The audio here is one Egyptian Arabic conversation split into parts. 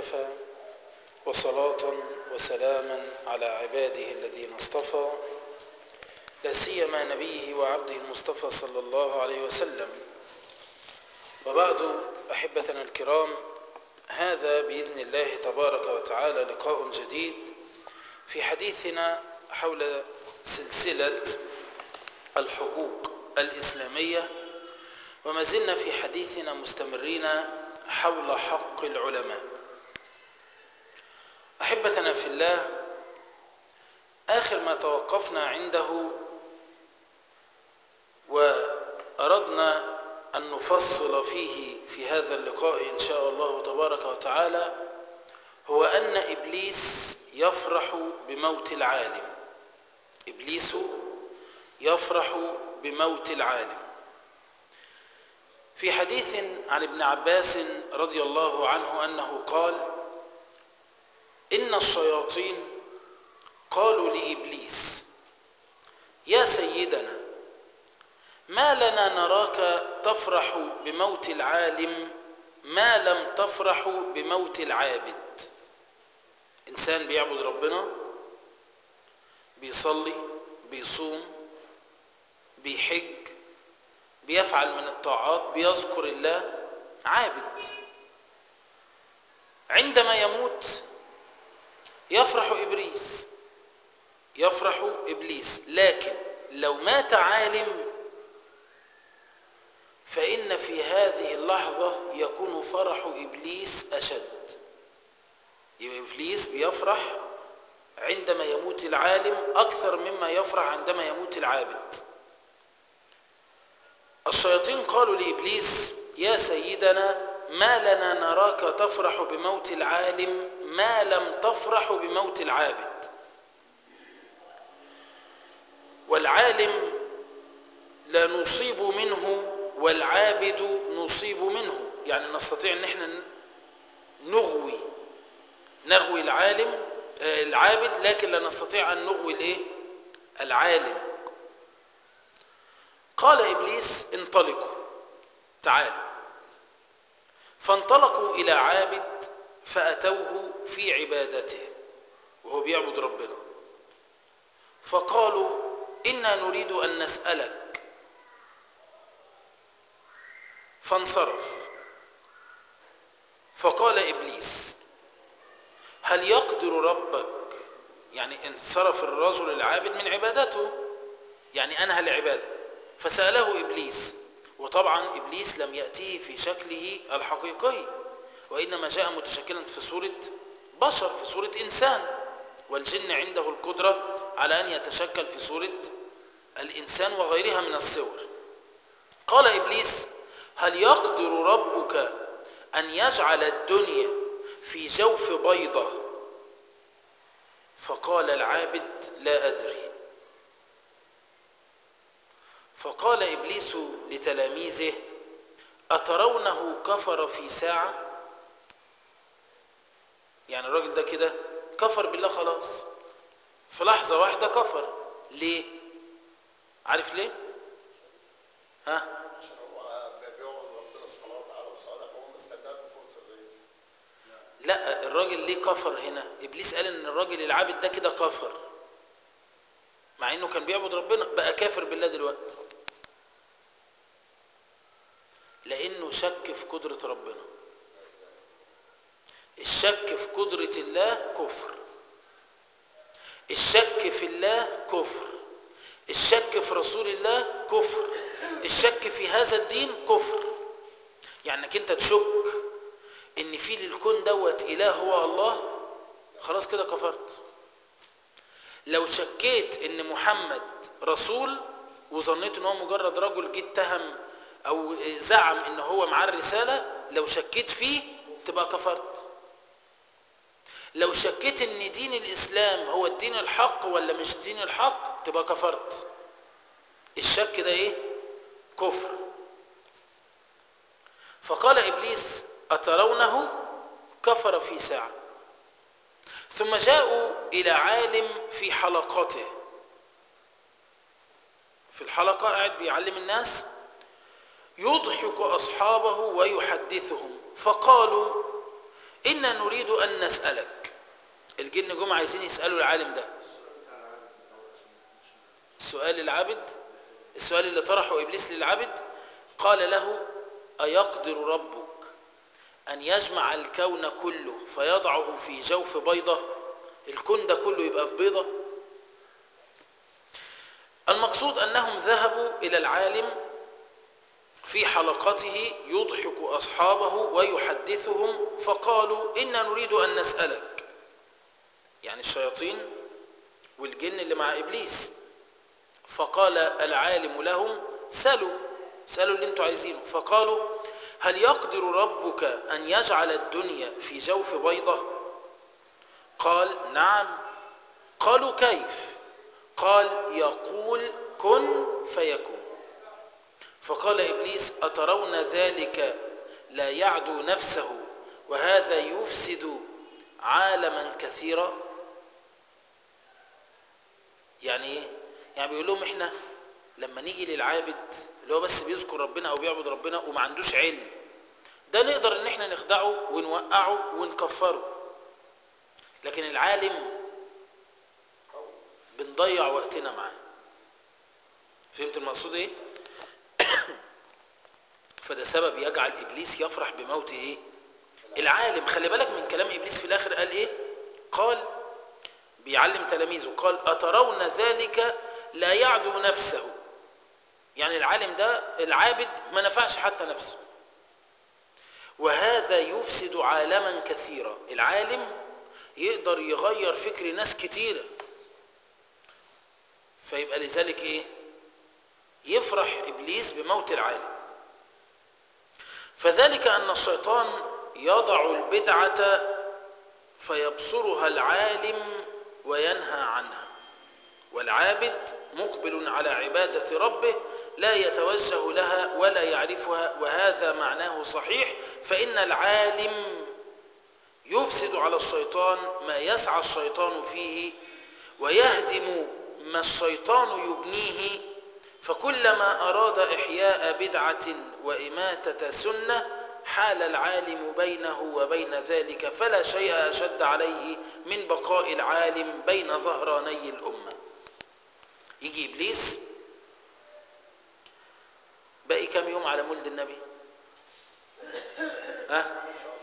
وكفى وصلاة وسلاما على عباده الذين اصطفى لا سيما نبيه وعبده المصطفى صلى الله عليه وسلم وبعد أحبتنا الكرام هذا بإذن الله تبارك وتعالى لقاء جديد في حديثنا حول سلسلة الحقوق الإسلامية وما زلنا في حديثنا مستمرين حول حق العلماء أحبتنا في الله آخر ما توقفنا عنده وأردنا أن نفصل فيه في هذا اللقاء إن شاء الله تبارك وتعالى هو أن إبليس يفرح بموت العالم إبليس يفرح بموت العالم في حديث عن ابن عباس رضي الله عنه أنه قال إن الشياطين قالوا لإبليس يا سيدنا ما لنا نراك تفرح بموت العالم ما لم تفرح بموت العابد إنسان بيعبد ربنا بيصلي بيصوم بيحج بيفعل من الطاعات بيذكر الله عابد عندما يموت يفرح إبليس يفرح إبليس لكن لو مات عالم فإن في هذه اللحظة يكون فرح إبليس أشد يبقى إبليس بيفرح عندما يموت العالم أكثر مما يفرح عندما يموت العابد الشياطين قالوا لإبليس يا سيدنا ما لنا نراك تفرح بموت العالم ما لم تفرح بموت العابد والعالم لا نصيب منه والعابد نصيب منه يعني نستطيع ان احنا نغوي نغوي العالم العابد لكن لا نستطيع ان نغوي الايه العالم قال ابليس انطلقوا تعالوا فانطلقوا الى عابد فاتوه في عبادته وهو بيعبد ربنا فقالوا انا نريد ان نسالك فانصرف فقال ابليس هل يقدر ربك يعني انصرف الرجل العابد من عبادته يعني انهى العباده فساله ابليس وطبعا ابليس لم ياتيه في شكله الحقيقي وانما جاء متشكلا في صوره بشر في صوره انسان والجن عنده القدره على ان يتشكل في صوره الانسان وغيرها من الصور قال ابليس هل يقدر ربك ان يجعل الدنيا في جوف بيضه فقال العابد لا ادري فقال ابليس لتلاميذه اترونه كفر في ساعه يعني الراجل ده كده كفر بالله خلاص في لحظه واحده كفر ليه عارف ليه ها لا الراجل ليه كفر هنا ابليس قال ان الراجل العابد ده كده كفر مع انه كان بيعبد ربنا بقى كافر بالله دلوقتي لانه شك في قدرة ربنا الشك في قدرة الله كفر الشك في الله كفر الشك في رسول الله كفر الشك في هذا الدين كفر يعني انك انت تشك ان في للكون دوت اله هو الله خلاص كده كفرت لو شكيت ان محمد رسول وظنيت ان هو مجرد رجل جه اتهم او زعم ان هو معاه الرساله لو شكيت فيه تبقى كفرت لو شكيت ان دين الاسلام هو الدين الحق ولا مش دين الحق تبقى كفرت الشك ده ايه كفر فقال ابليس اترونه كفر في ساعه ثم جاءوا الى عالم في حلقته في الحلقه قاعد بيعلم الناس يضحك اصحابه ويحدثهم فقالوا إنا نريد أن نسألك الجن جم عايزين يسألوا العالم ده سؤال العبد السؤال اللي طرحه إبليس للعبد قال له أيقدر ربك أن يجمع الكون كله فيضعه في جوف بيضة الكون ده كله يبقى في بيضة المقصود أنهم ذهبوا إلى العالم في حلقته يضحك أصحابه ويحدثهم فقالوا إنا نريد أن نسألك يعني الشياطين والجن اللي مع إبليس فقال العالم لهم سلوا سألوا اللي انتوا عايزينه فقالوا هل يقدر ربك أن يجعل الدنيا في جوف بيضة قال نعم قالوا كيف قال يقول كن فيكون فقال إبليس أترون ذلك لا يعدو نفسه وهذا يفسد عالما كثيرا يعني ايه يعني بيقول لهم احنا لما نيجي للعابد اللي هو بس بيذكر ربنا او بيعبد ربنا وما عندوش علم ده نقدر ان احنا نخدعه ونوقعه ونكفره لكن العالم بنضيع وقتنا معاه فهمت المقصود ايه فده سبب يجعل ابليس يفرح بموت ايه العالم خلي بالك من كلام ابليس في الاخر قال ايه قال بيعلم تلاميذه قال اترون ذلك لا يعدو نفسه يعني العالم ده العابد ما نفعش حتى نفسه وهذا يفسد عالما كثيرا العالم يقدر يغير فكر ناس كتيرة فيبقى لذلك ايه يفرح ابليس بموت العالم فذلك ان الشيطان يضع البدعة فيبصرها العالم وينهى عنها والعابد مقبل على عبادة ربه لا يتوجه لها ولا يعرفها وهذا معناه صحيح فإن العالم يفسد على الشيطان ما يسعى الشيطان فيه ويهدم ما الشيطان يبنيه فكلما أراد إحياء بدعة وإماتة سنة حال العالم بينه وبين ذلك فلا شيء أشد عليه من بقاء العالم بين ظهراني الأمة يجي إبليس باقي كم يوم على مولد النبي ها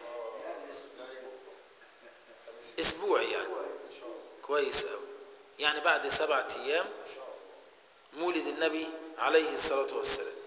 اسبوع يعني كويس قوي يعني بعد سبعة ايام مولد النبي عليه الصلاة والسلام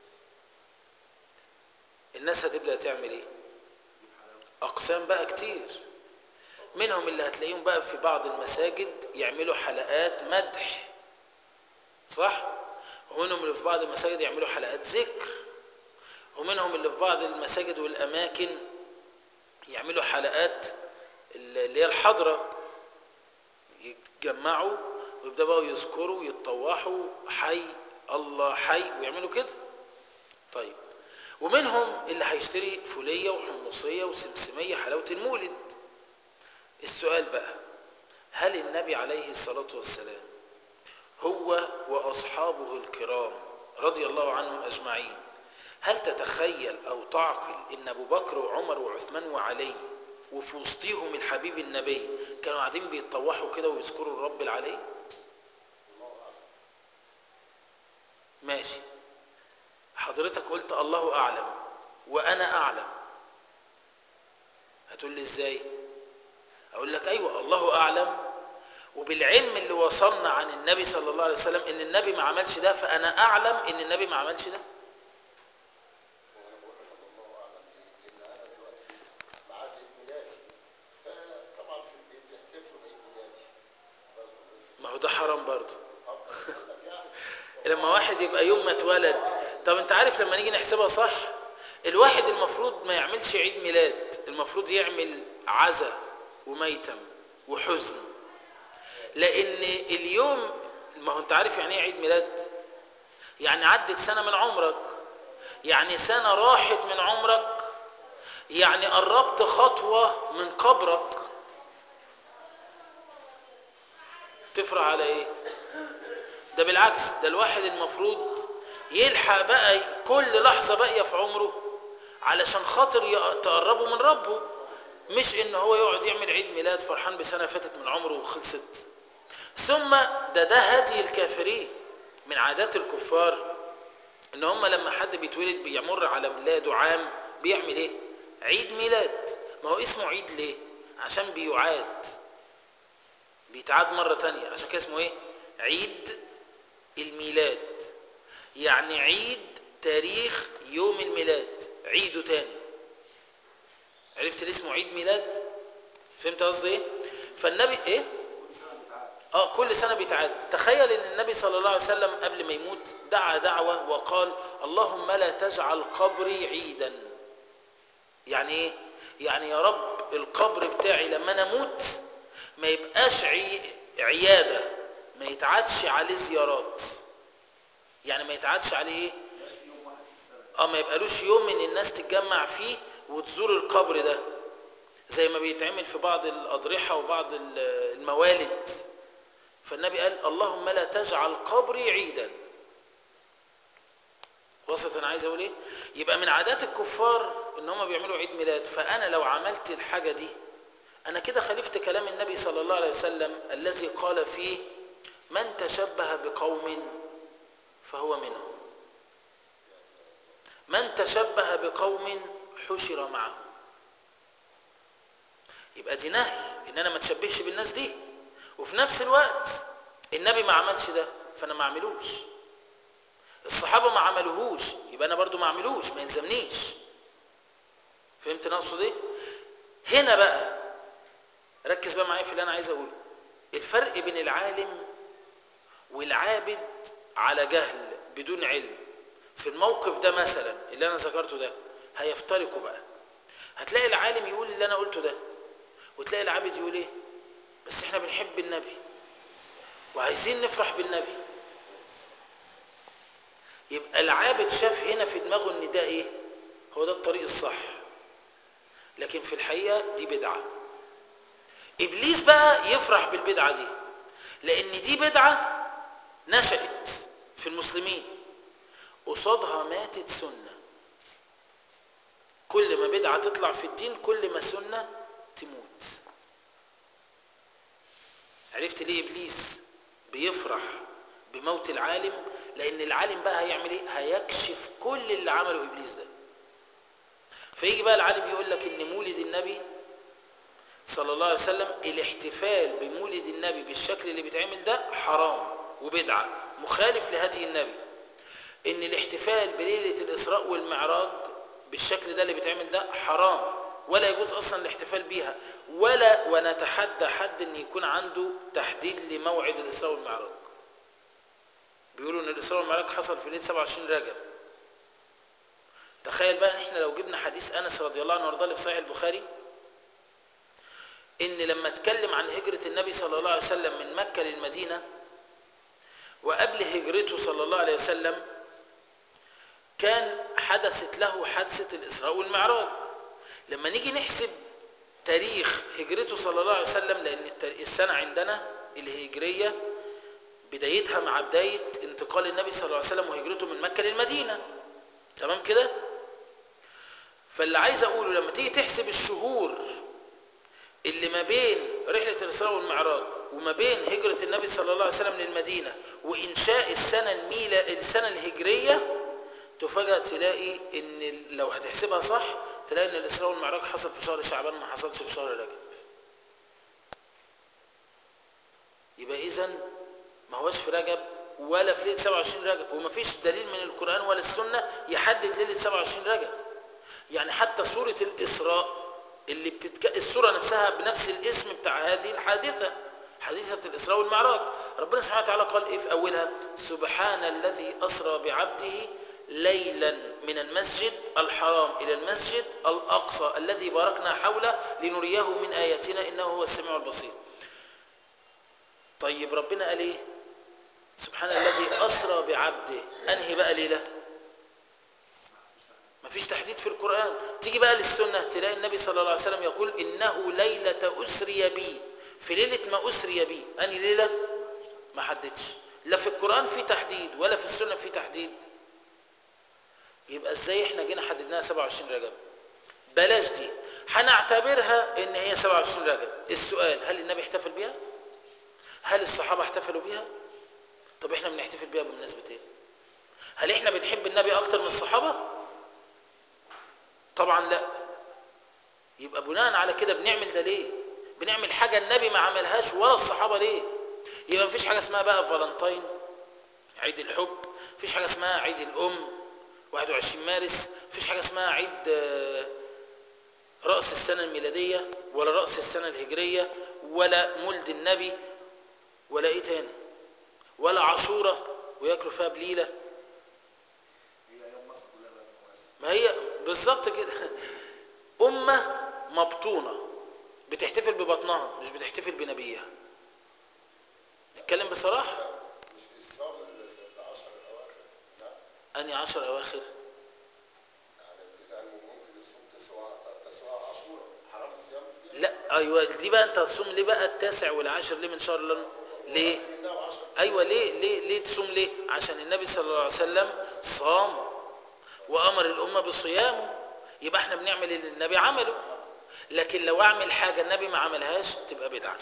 الناس هتبدأ تعمل ايه اقسام بقى كتير منهم اللي هتلاقيهم بقى في بعض المساجد يعملوا حلقات مدح صح ومنهم اللي في بعض المساجد يعملوا حلقات ذكر ومنهم اللي في بعض المساجد والاماكن يعملوا حلقات اللي هي الحضره يتجمعوا ويبداوا بقى يذكروا يتطوحوا حي الله حي ويعملوا كده طيب ومنهم اللي هيشتري فوليه وحمصيه وسمسميه حلاوه المولد السؤال بقى هل النبي عليه الصلاه والسلام هو واصحابه الكرام رضي الله عنهم اجمعين هل تتخيل او تعقل ان ابو بكر وعمر وعثمان وعلي وفي وسطيهم الحبيب النبي كانوا قاعدين بيتطوحوا كده ويذكروا الرب العلي ماشي حضرتك قلت الله اعلم وانا اعلم هتقول لي ازاي اقول لك ايوه الله اعلم وبالعلم اللي وصلنا عن النبي صلى الله عليه وسلم ان النبي ما عملش ده فانا اعلم ان النبي ما عملش ده ما هو ده حرام برضه لما واحد يبقى يوم ما اتولد طب انت عارف لما نيجي نحسبها صح الواحد المفروض ما يعملش عيد ميلاد المفروض يعمل عزا وميتم وحزن لان اليوم ما هو انت عارف يعني ايه عيد ميلاد يعني عدت سنه من عمرك يعني سنه راحت من عمرك يعني قربت خطوه من قبرك تفرح على ايه ده بالعكس ده الواحد المفروض يلحق بقى كل لحظه باقيه في عمره علشان خاطر تقربه من ربه مش ان هو يقعد يعمل عيد ميلاد فرحان بسنة فاتت من عمره وخلصت ثم ده ده هدي الكافرين من عادات الكفار ان هم لما حد بيتولد بيمر على ميلاده عام بيعمل ايه عيد ميلاد ما هو اسمه عيد ليه عشان بيعاد بيتعاد مرة تانية عشان كده اسمه ايه عيد الميلاد يعني عيد تاريخ يوم الميلاد عيده تاني عرفت ليه اسمه عيد ميلاد فهمت قصدي ايه فالنبي ايه اه كل سنة بيتعاد تخيل ان النبي صلى الله عليه وسلم قبل ما يموت دعا دعوة وقال اللهم لا تجعل قبري عيدا يعني ايه يعني يا رب القبر بتاعي لما انا اموت ما يبقاش عي... عيادة ما يتعادش عليه زيارات يعني ما يتعادش عليه ايه اه ما يبقالوش يوم ان الناس تتجمع فيه وتزور القبر ده زي ما بيتعمل في بعض الأضرحة وبعض الموالد فالنبي قال اللهم لا تجعل قبري عيدا وصلت انا عايز اقول ايه يبقى من عادات الكفار ان هم بيعملوا عيد ميلاد فانا لو عملت الحاجه دي انا كده خالفت كلام النبي صلى الله عليه وسلم الذي قال فيه من تشبه بقوم فهو منهم من تشبه بقوم حشر معهم يبقى دي نهي ان انا ما اتشبهش بالناس دي وفي نفس الوقت النبي ما عملش ده فانا ما اعملوش الصحابه ما عملوهوش يبقى انا برضو ما اعملوش ما يلزمنيش فهمت انا اقصد ايه هنا بقى ركز بقى معايا في اللي انا عايز اقوله الفرق بين العالم والعابد على جهل بدون علم في الموقف ده مثلا اللي انا ذكرته ده هيفترقوا بقى هتلاقي العالم يقول اللي انا قلته ده وتلاقي العابد يقول ايه بس احنا بنحب النبي وعايزين نفرح بالنبي يبقى العابد شاف هنا في دماغه ان ده ايه هو ده الطريق الصح لكن في الحقيقة دي بدعة ابليس بقى يفرح بالبدعة دي لان دي بدعة نشأت في المسلمين قصادها ماتت سنة كل ما بدعة تطلع في الدين كل ما سنة تموت عرفت ليه ابليس بيفرح بموت العالم لان العالم بقى هيعمل ايه هيكشف كل اللي عمله ابليس ده فيجي بقى العالم يقول لك ان مولد النبي صلى الله عليه وسلم الاحتفال بمولد النبي بالشكل اللي بيتعمل ده حرام وبدعة مخالف لهدي النبي ان الاحتفال بليلة الاسراء والمعراج بالشكل ده اللي بيتعمل ده حرام ولا يجوز اصلا الاحتفال بيها ولا ونتحدى حد ان يكون عنده تحديد لموعد الاسراء والمعراج بيقولوا ان الاسراء والمعراج حصل في ليله 27 رجب تخيل بقى ان احنا لو جبنا حديث انس رضي الله عنه وارضاه في صحيح البخاري ان لما اتكلم عن هجره النبي صلى الله عليه وسلم من مكه للمدينه وقبل هجرته صلى الله عليه وسلم كان حدثت له حادثه الاسراء والمعراج لما نيجي نحسب تاريخ هجرته صلى الله عليه وسلم لان السنه عندنا الهجريه بدايتها مع بدايه انتقال النبي صلى الله عليه وسلم وهجرته من مكه للمدينه تمام كده فاللي عايز اقوله لما تيجي تحسب الشهور اللي ما بين رحله الاسراء والمعراج وما بين هجره النبي صلى الله عليه وسلم للمدينه وانشاء السنه الميلا السنه الهجريه تفاجأ تلاقي ان لو هتحسبها صح تلاقي ان الاسراء والمعراج حصل في شهر شعبان ما حصلش في شهر رجب يبقى اذا ما هوش في رجب ولا في ليله 27 رجب وما فيش دليل من القران ولا السنه يحدد ليله 27 رجب يعني حتى سوره الاسراء اللي بتتك... السوره نفسها بنفس الاسم بتاع هذه الحادثه حادثه الاسراء والمعراج ربنا سبحانه وتعالى قال ايه في اولها سبحان الذي اسرى بعبده ليلا من المسجد الحرام إلى المسجد الأقصى الذي باركنا حوله لنريه من آياتنا إنه هو السميع البصير طيب ربنا قال إيه سبحان الذي أسرى بعبده أنهي بقى ليلة مفيش تحديد في القرآن تيجي بقى للسنة تلاقي النبي صلى الله عليه وسلم يقول إنه ليلة أسري بي في ليلة ما أسري بي أنهي ليلة ما حددش لا في القرآن في تحديد ولا في السنة في تحديد يبقى ازاي احنا جينا حددناها 27 رجب بلاش دي هنعتبرها ان هي 27 رجب السؤال هل النبي احتفل بيها هل الصحابة احتفلوا بيها طب احنا بنحتفل بيها بمناسبة ايه هل احنا بنحب النبي اكتر من الصحابة طبعا لا يبقى بناء على كده بنعمل ده ليه بنعمل حاجة النبي ما عملهاش ولا الصحابة ليه يبقى مفيش حاجة اسمها بقى فالنتين عيد الحب مفيش حاجة اسمها عيد الأم 21 مارس مفيش حاجة اسمها عيد آه، رأس السنة الميلادية ولا رأس السنة الهجرية ولا مولد النبي ولا ايه تاني ولا عاشورة وياكلوا فيها بليلة هي ايام مصر كلها بقى مواسم ما هي بالظبط كده أمة مبطونة بتحتفل ببطنها مش بتحتفل بنبيها نتكلم بصراحة مش الصوم العشر الاواخر لا أني عشر أواخر يعني ابتداء من ممكن يصوم تسعة تسعة عاشوراء حرام الصيام فيها لا أيوة دي بقى أنت تصوم ليه بقى التاسع والعاشر ليه من شهر رمضان ليه منها وعشر أيوة ليه ليه ليه تصوم ليه عشان النبي صلى الله عليه وسلم صام وأمر الأمة بصيامه يبقى احنا بنعمل اللي النبي عمله لكن لو أعمل حاجة النبي ما عملهاش تبقى بدعة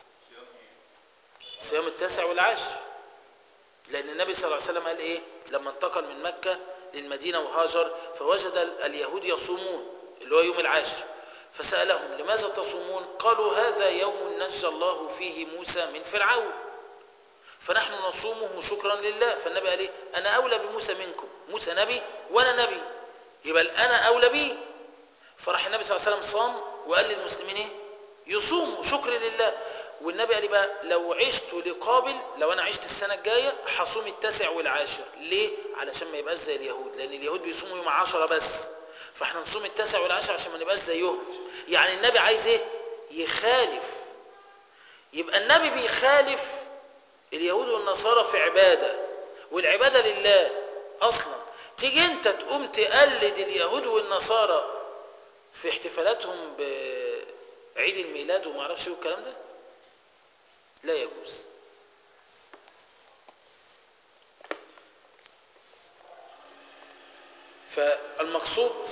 صيام التاسع والعاشر لأن النبي صلى الله عليه وسلم قال إيه لما انتقل من مكة للمدينة وهاجر فوجد اليهود يصومون اللي هو يوم العاشر فسألهم لماذا تصومون قالوا هذا يوم نجى الله فيه موسى من فرعون فنحن نصومه شكرا لله فالنبي قال إيه أنا أولى بموسى منكم موسى نبي وأنا نبي يبقى أنا أولى بيه فراح النبي صلى الله عليه وسلم صام وقال للمسلمين ايه يصوموا شكر لله والنبي قال لي بقى لو عشت لقابل لو انا عشت السنه الجايه هصوم التاسع والعاشر ليه علشان ما يبقاش زي اليهود لان اليهود بيصوموا يوم عشرة بس فاحنا نصوم التاسع والعاشر عشان ما نبقاش زيهم يعني النبي عايز ايه يخالف يبقى النبي بيخالف اليهود والنصارى في عباده والعباده لله اصلا تيجي انت تقوم تقلد اليهود والنصارى في احتفالاتهم بعيد الميلاد وما اعرفش ايه والكلام ده لا يجوز فالمقصود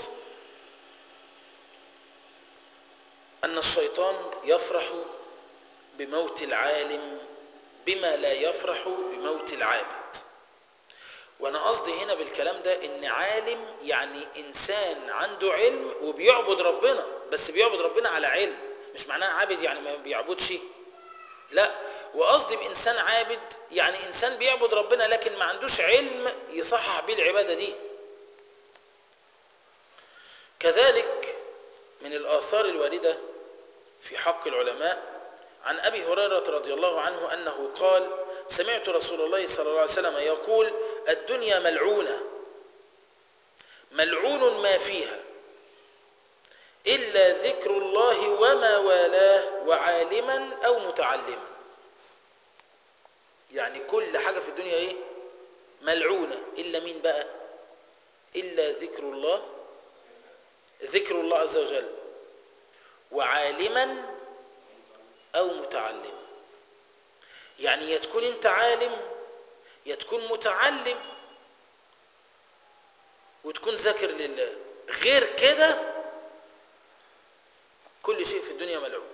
ان الشيطان يفرح بموت العالم بما لا يفرح بموت العابد وانا قصدي هنا بالكلام ده ان عالم يعني انسان عنده علم وبيعبد ربنا بس بيعبد ربنا على علم مش معناها عابد يعني ما بيعبدش لا وقصدي بانسان عابد يعني انسان بيعبد ربنا لكن ما عندوش علم يصحح بيه العباده دي كذلك من الاثار الوارده في حق العلماء عن ابي هريره رضي الله عنه انه قال سمعت رسول الله صلى الله عليه وسلم يقول الدنيا ملعونه ملعون ما فيها الا ذكر الله وما والاه وعالما او متعلما يعني كل حاجه في الدنيا ايه ملعونه الا مين بقى الا ذكر الله ذكر الله عز وجل وعالما او متعلما يعني يا تكون انت عالم يا تكون متعلم وتكون ذاكر لله غير كده كل شيء في الدنيا ملعون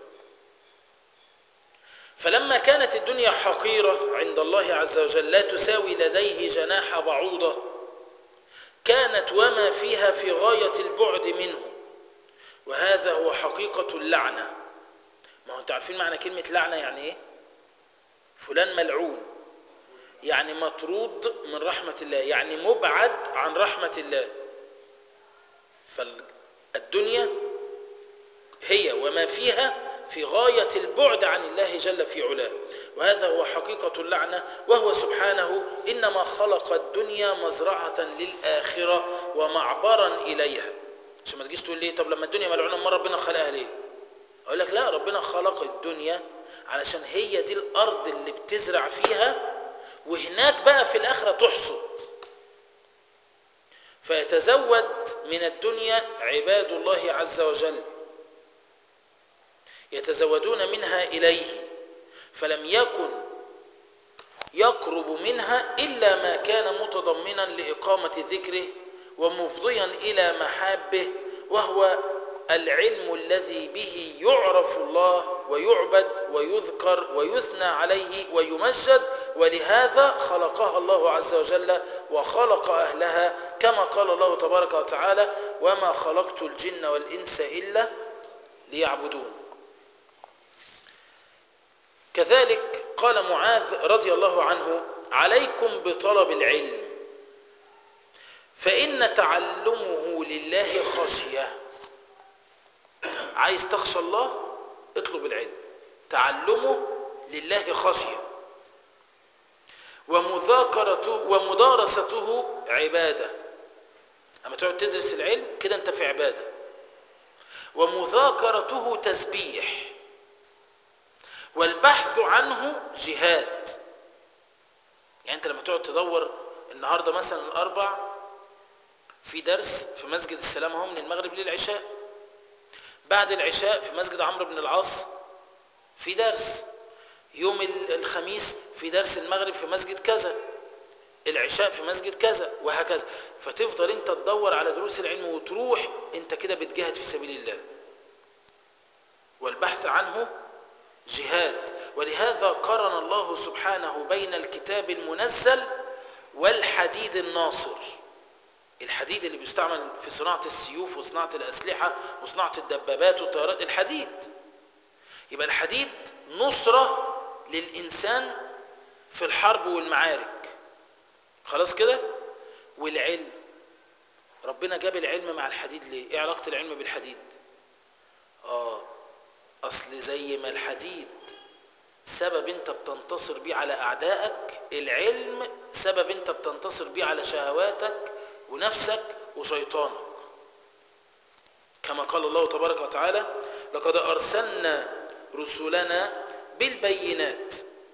فلما كانت الدنيا حقيرة عند الله عز وجل لا تساوي لديه جناح بعوضة كانت وما فيها في غاية البعد منه وهذا هو حقيقة اللعنة ما هو انتوا عارفين معنى كلمة لعنة يعني ايه فلان ملعون يعني مطرود من رحمة الله يعني مبعد عن رحمة الله فالدنيا هي وما فيها في غاية البعد عن الله جل في علاه وهذا هو حقيقة اللعنة وهو سبحانه إنما خلق الدنيا مزرعة للآخرة ومعبرا إليها عشان ما تجيش تقول لي طب لما الدنيا ملعونة ما ربنا خلقها ليه اقول لك لا ربنا خلق الدنيا علشان هي دي الارض اللي بتزرع فيها وهناك بقى في الاخره تحصد فيتزود من الدنيا عباد الله عز وجل يتزودون منها اليه فلم يكن يقرب منها الا ما كان متضمنا لاقامه ذكره ومفضيا الى محابه وهو العلم الذي به يعرف الله ويعبد ويذكر ويثنى عليه ويمجد ولهذا خلقها الله عز وجل وخلق أهلها كما قال الله تبارك وتعالى وما خلقت الجن والإنس إلا ليعبدون كذلك قال معاذ رضي الله عنه عليكم بطلب العلم فإن تعلمه لله خشية عايز تخشى الله اطلب العلم تعلمه لله خشية ومذاكرته ومدارسته عبادة أما تقعد تدرس العلم كده أنت في عبادة ومذاكرته تسبيح والبحث عنه جهاد يعني أنت لما تقعد تدور النهاردة مثلا الأربع في درس في مسجد السلام اهو من المغرب للعشاء بعد العشاء في مسجد عمرو بن العاص في درس يوم الخميس في درس المغرب في مسجد كذا العشاء في مسجد كذا وهكذا فتفضل انت تدور على دروس العلم وتروح انت كده بتجاهد في سبيل الله والبحث عنه جهاد ولهذا قرن الله سبحانه بين الكتاب المنزل والحديد الناصر الحديد اللي بيستعمل في صناعة السيوف وصناعة الأسلحة وصناعة الدبابات والطيارات الحديد يبقى الحديد نصرة للإنسان في الحرب والمعارك خلاص كده والعلم ربنا جاب العلم مع الحديد ليه ايه علاقة العلم بالحديد اه اصل زي ما الحديد سبب انت بتنتصر بيه على اعدائك العلم سبب انت بتنتصر بيه على شهواتك ونفسك وشيطانك كما قال الله تبارك وتعالى لقد أرسلنا رسلنا بالبينات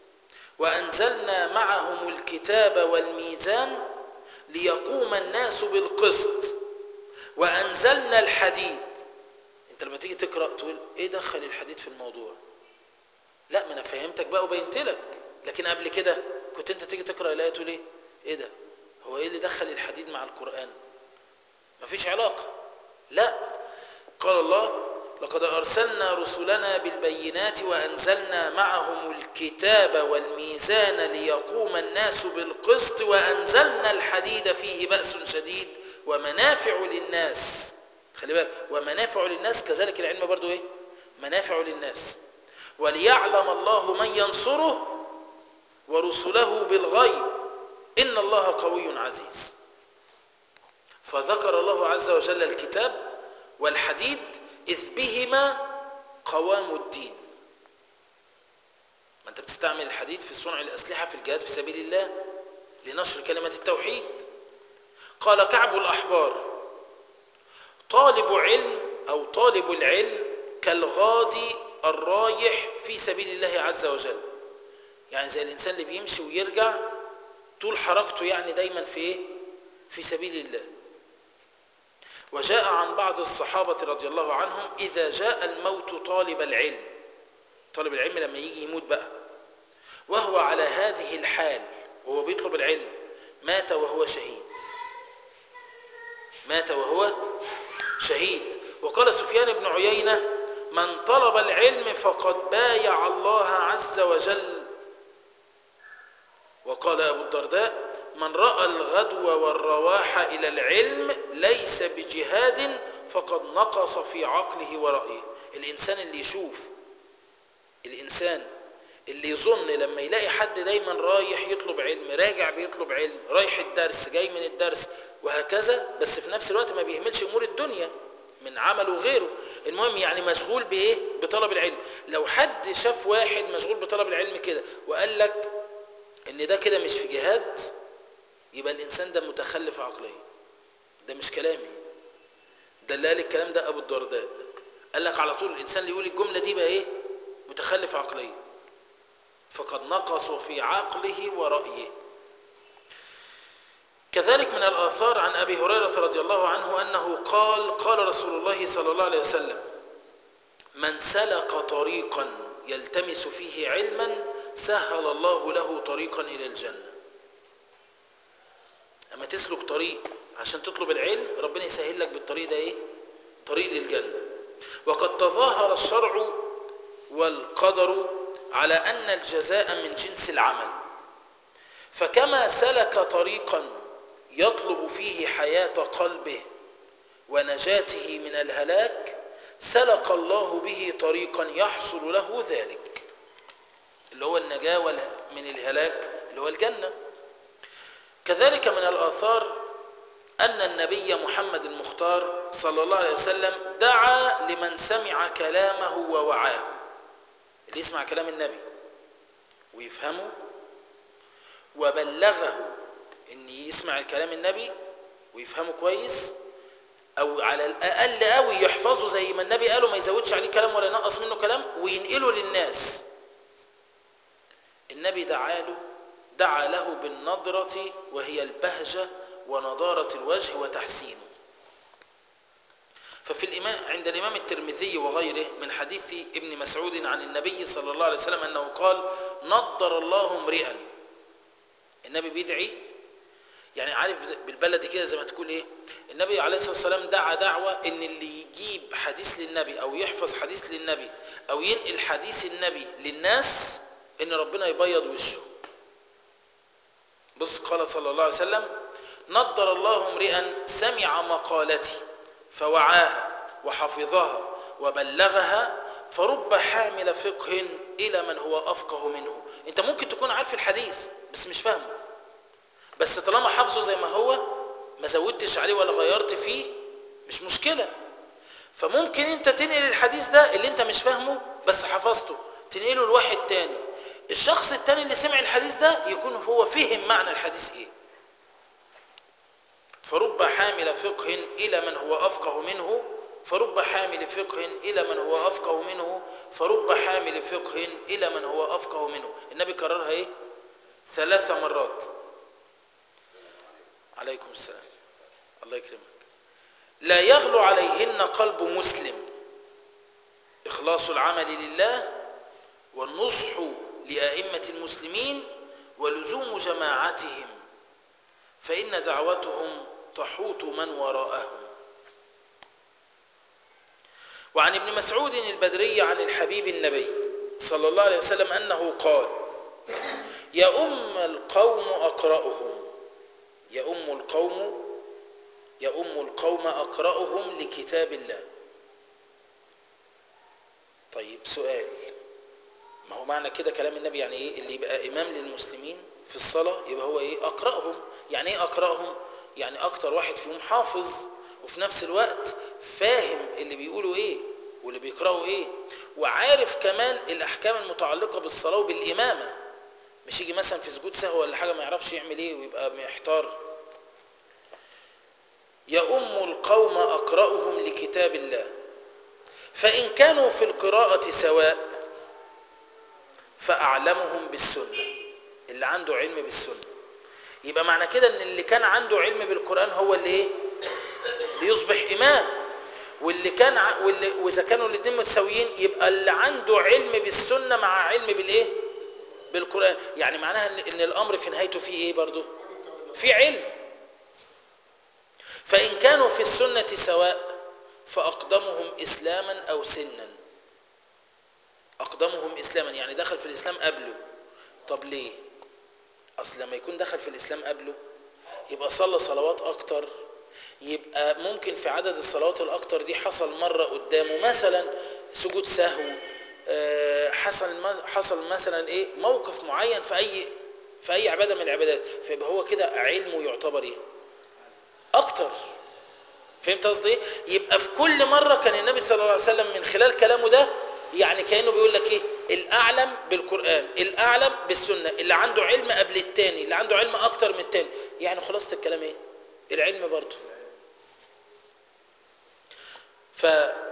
وأنزلنا معهم الكتاب والميزان ليقوم الناس بالقسط وأنزلنا الحديد انت لما تيجي تقرأ تقول ايه دخل الحديد في الموضوع لا ما انا فهمتك بقى وبينت لك لكن قبل كده كنت انت تيجي تقرأ الايه تقول ايه ايه ده هو ايه اللي دخل الحديد مع القرآن مفيش علاقة لا قال الله لقد أرسلنا رسلنا بالبينات وأنزلنا معهم الكتاب والميزان ليقوم الناس بالقسط وأنزلنا الحديد فيه بأس شديد ومنافع للناس خلي بالك ومنافع للناس كذلك العلم برضو ايه منافع للناس وليعلم الله من ينصره ورسله بالغيب إن الله قوي عزيز فذكر الله عز وجل الكتاب والحديد إذ بهما قوام الدين ما أنت بتستعمل الحديد في صنع الأسلحة في الجهاد في سبيل الله لنشر كلمة التوحيد قال كعب الأحبار طالب علم أو طالب العلم كالغادي الرايح في سبيل الله عز وجل يعني زي الإنسان اللي بيمشي ويرجع طول حركته يعني دايما في ايه في سبيل الله وجاء عن بعض الصحابة رضي الله عنهم إذا جاء الموت طالب العلم طالب العلم لما يجي يموت بقى وهو على هذه الحال وهو بيطلب العلم مات وهو شهيد مات وهو شهيد وقال سفيان بن عيينة من طلب العلم فقد بايع الله عز وجل وقال أبو الدرداء من رأى الغدو والرواح إلى العلم ليس بجهاد فقد نقص في عقله ورأيه الإنسان اللي يشوف الإنسان اللي يظن لما يلاقي حد دايما رايح يطلب علم راجع بيطلب علم رايح الدرس جاي من الدرس وهكذا بس في نفس الوقت ما بيهملش أمور الدنيا من عمل وغيره المهم يعني مشغول بإيه بطلب العلم لو حد شاف واحد مشغول بطلب العلم كده وقال لك ان ده كده مش في جهاد يبقى الانسان ده متخلف عقليا ده مش كلامي ده اللي قال الكلام ده ابو الدرداء قال لك على طول الانسان اللي يقول الجمله دي بقى ايه متخلف عقليا فقد نقص في عقله ورأيه كذلك من الآثار عن أبي هريرة رضي الله عنه أنه قال قال رسول الله صلى الله عليه وسلم من سلك طريقا يلتمس فيه علما سهل الله له طريقا إلى الجنة أما تسلك طريق عشان تطلب العلم ربنا يسهل لك بالطريق ده إيه طريق للجنة وقد تظاهر الشرع والقدر على أن الجزاء من جنس العمل فكما سلك طريقا يطلب فيه حياة قلبه ونجاته من الهلاك سلك الله به طريقا يحصل له ذلك اللي هو النجاة من الهلاك اللي هو الجنة كذلك من الآثار أن النبي محمد المختار صلى الله عليه وسلم دعا لمن سمع كلامه ووعاه اللي يسمع كلام النبي ويفهمه وبلغه ان يسمع الكلام النبي ويفهمه كويس او على الاقل قوي يحفظه زي ما النبي قاله ما يزودش عليه كلام ولا ينقص منه كلام وينقله للناس النبي دعا له دعا له بالنضرة وهي البهجة ونضارة الوجه وتحسينه ففي الإمام عند الإمام الترمذي وغيره من حديث ابن مسعود عن النبي صلى الله عليه وسلم أنه قال نضر الله امرئا النبي بيدعي يعني عارف بالبلدي كده زي ما تقول ايه النبي عليه الصلاه والسلام دعا دعوه ان اللي يجيب حديث للنبي او يحفظ حديث للنبي او ينقل حديث النبي للناس ان ربنا يبيض وشه بص قال صلى الله عليه وسلم نضر الله امرئا سمع مقالتي فوعاها وحفظها وبلغها فرب حامل فقه الى من هو افقه منه انت ممكن تكون عارف الحديث بس مش فاهمه بس طالما حافظه زي ما هو ما زودتش عليه ولا غيرت فيه مش مشكلة فممكن انت تنقل الحديث ده اللي انت مش فاهمه بس حفظته تنقله لواحد تاني الشخص التاني اللي سمع الحديث ده يكون هو فهم معنى الحديث ايه فرب حامل فقه الى من هو افقه منه فرب حامل فقه الى من هو افقه منه فرب حامل فقه الى من هو افقه منه النبي كررها ايه ثلاث مرات عليكم السلام الله يكرمك لا يغلو عليهن قلب مسلم إخلاص العمل لله والنصح لأئمة المسلمين ولزوم جماعتهم فإن دعوتهم تحوط من وراءهم وعن ابن مسعود البدري عن الحبيب النبي صلى الله عليه وسلم أنه قال يا أم القوم أقرأهم يؤم القوم يؤم القوم أقرأهم لكتاب الله طيب سؤال ما هو معنى كده كلام النبي يعني ايه اللي يبقى إمام للمسلمين في الصلاة يبقى هو ايه أقرأهم يعني ايه أقرأهم يعني أكتر واحد فيهم حافظ وفي نفس الوقت فاهم اللي بيقولوا ايه واللي بيقرأوا ايه وعارف كمان الأحكام المتعلقة بالصلاة وبالإمامة مش يجي مثلا في سجود سهو ولا حاجة ما يعرفش يعمل ايه ويبقى محتار يؤم القوم أقرأهم لكتاب الله فإن كانوا في القراءة سواء فأعلمهم بالسنة اللي عنده علم بالسنة يبقى معنى كده ان اللي كان عنده علم بالقرآن هو اللي ايه بيصبح إمام واللي كان ع... واللي واذا كانوا الاثنين متساويين يبقى اللي عنده علم بالسنة مع علم بالايه بالقرآن يعني معناها ان الامر في نهايته فيه ايه برضو في علم فإن كانوا في السنة سواء فأقدمهم إسلاما أو سنا أقدمهم إسلاما يعني دخل في الإسلام قبله طب ليه أصل لما يكون دخل في الإسلام قبله يبقى صلى صلوات أكتر يبقى ممكن في عدد الصلوات الأكتر دي حصل مرة قدامه مثلا سجود سهو حصل حصل مثلا ايه موقف معين في اي في اي عباده من العبادات فيبقى هو كده علمه يعتبر ايه اكتر فهمت قصدي ايه يبقى في كل مره كان النبي صلى الله عليه وسلم من خلال كلامه ده يعني كانه بيقول لك ايه الاعلم بالقران الاعلم بالسنه اللي عنده علم قبل التاني اللي عنده علم اكتر من التاني يعني خلاصه الكلام ايه العلم برضه ف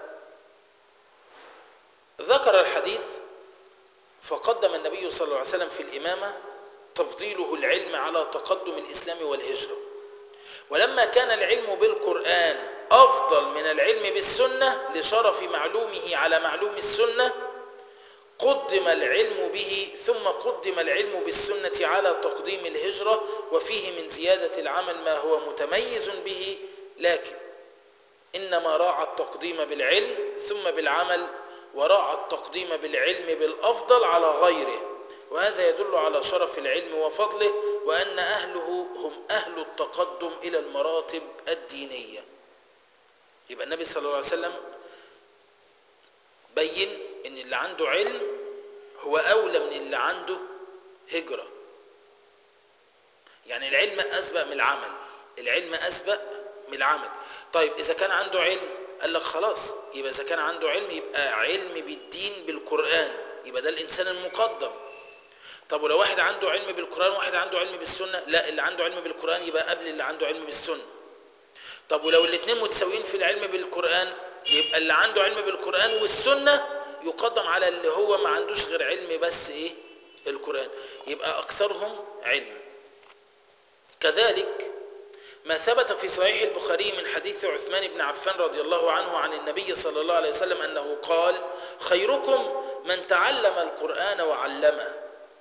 ذكر الحديث فقدم النبي صلى الله عليه وسلم في الإمامة تفضيله العلم على تقدم الإسلام والهجرة ولما كان العلم بالقرآن أفضل من العلم بالسنة لشرف معلومه على معلوم السنة قدم العلم به ثم قدم العلم بالسنة على تقديم الهجرة وفيه من زيادة العمل ما هو متميز به لكن إنما راعى التقديم بالعلم ثم بالعمل وراعى التقديم بالعلم بالأفضل على غيره وهذا يدل على شرف العلم وفضله وأن أهله هم أهل التقدم إلى المراتب الدينية يبقى النبي صلى الله عليه وسلم بين ان اللي عنده علم هو اولى من اللي عنده هجرة يعني العلم اسبق من العمل العلم اسبق من العمل طيب اذا كان عنده علم قال لك خلاص يبقى اذا كان عنده علم يبقى علم بالدين بالقرآن يبقى ده الانسان المقدم طب ولو واحد عنده علم بالقرآن وواحد عنده علم بالسنة لا اللي عنده علم بالقرآن يبقى قبل اللي عنده علم بالسنة طب ولو الاثنين متساويين في العلم بالقرآن يبقى اللي عنده علم بالقرآن والسنة يقدم على اللي هو ما عندوش غير علم بس ايه القرآن يبقى أكثرهم علم كذلك ما ثبت في صحيح البخاري من حديث عثمان بن عفان رضي الله عنه عن النبي صلى الله عليه وسلم أنه قال خيركم من تعلم القرآن وعلمه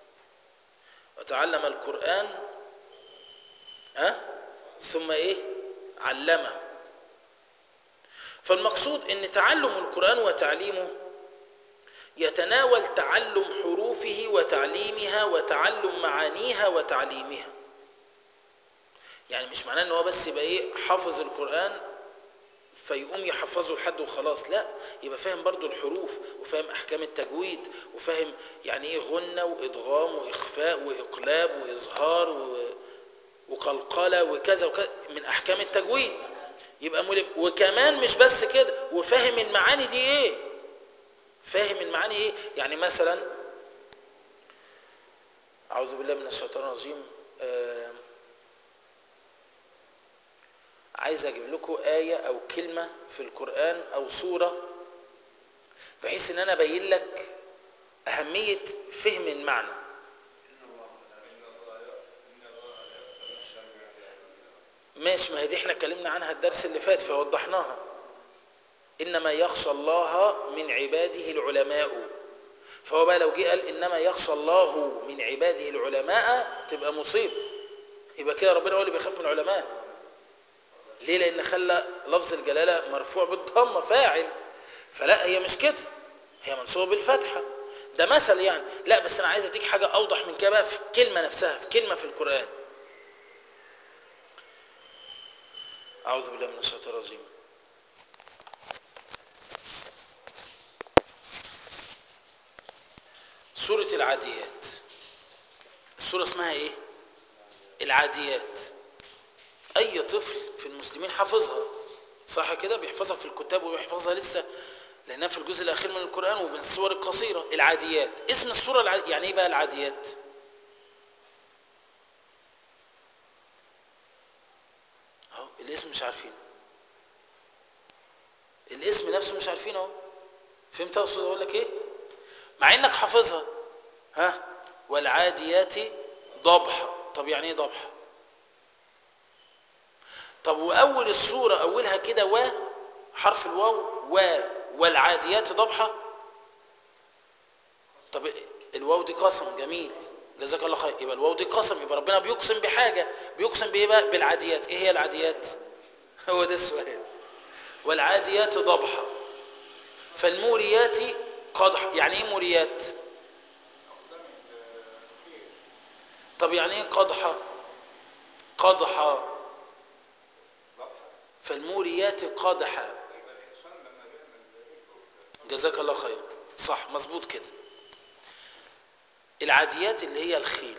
وتعلم القرآن أه؟ ثم إيه علمه فالمقصود ان تعلم القرآن وتعليمه يتناول تعلم حروفه وتعليمها وتعلم معانيها وتعليمها يعني مش معناه ان هو بس يبقى ايه حافظ القرآن فيقوم يحفظه لحد وخلاص لا يبقى فاهم برضو الحروف وفاهم احكام التجويد وفاهم يعني ايه غنة وادغام واخفاء واقلاب واظهار و... وقلقلة وكذا وكذا من احكام التجويد يبقى ملم وكمان مش بس كده وفاهم المعاني دي ايه فاهم المعاني ايه يعني مثلا اعوذ بالله من الشيطان الرجيم آه عايز اجيب لكم آية او كلمة في القرآن او سورة بحيث ان انا ابين لك اهمية فهم المعنى ماشي ما هي دي احنا اتكلمنا عنها الدرس اللي فات فوضحناها انما يخشى الله من عباده العلماء فهو بقى لو جه قال انما يخشى الله من عباده العلماء تبقى مصيبه يبقى كده ربنا هو اللي بيخاف من العلماء ليه لان خلى لفظ الجلاله مرفوع بالضمه فاعل فلا هي مش كده هي منصوبه بالفتحه ده مثل يعني لا بس انا عايز اديك حاجه اوضح من كده بقى في الكلمه نفسها في كلمه في القران أعوذ بالله من الشيطان الرجيم سورة العاديات السورة اسمها ايه العاديات اي طفل في المسلمين حافظها صح كده بيحفظها في الكتاب وبيحفظها لسه لانها في الجزء الاخير من القرآن ومن السور القصيرة العاديات اسم السورة العاديات. يعني ايه بقى العاديات اهو الاسم مش عارفينه الاسم نفسه مش عارفينه اهو فهمت اقصد اقول لك ايه مع انك حافظها ها والعاديات ضبحا طب يعني ايه ضبحا طب واول السوره اولها كده و حرف الواو و والعاديات ضبحا طب الواو دي قسم جميل جزاك الله خير يبقى الواو دي قسم يبقى ربنا بيقسم بحاجه بيقسم بايه بقى بالعاديات ايه هي العاديات هو ده السؤال والعاديات ضبحا فالموريات قدح يعني ايه موريات طب يعني ايه قدحة قدحة فالموريات قدحة جزاك الله خير صح مظبوط كده العاديات اللي هي الخيل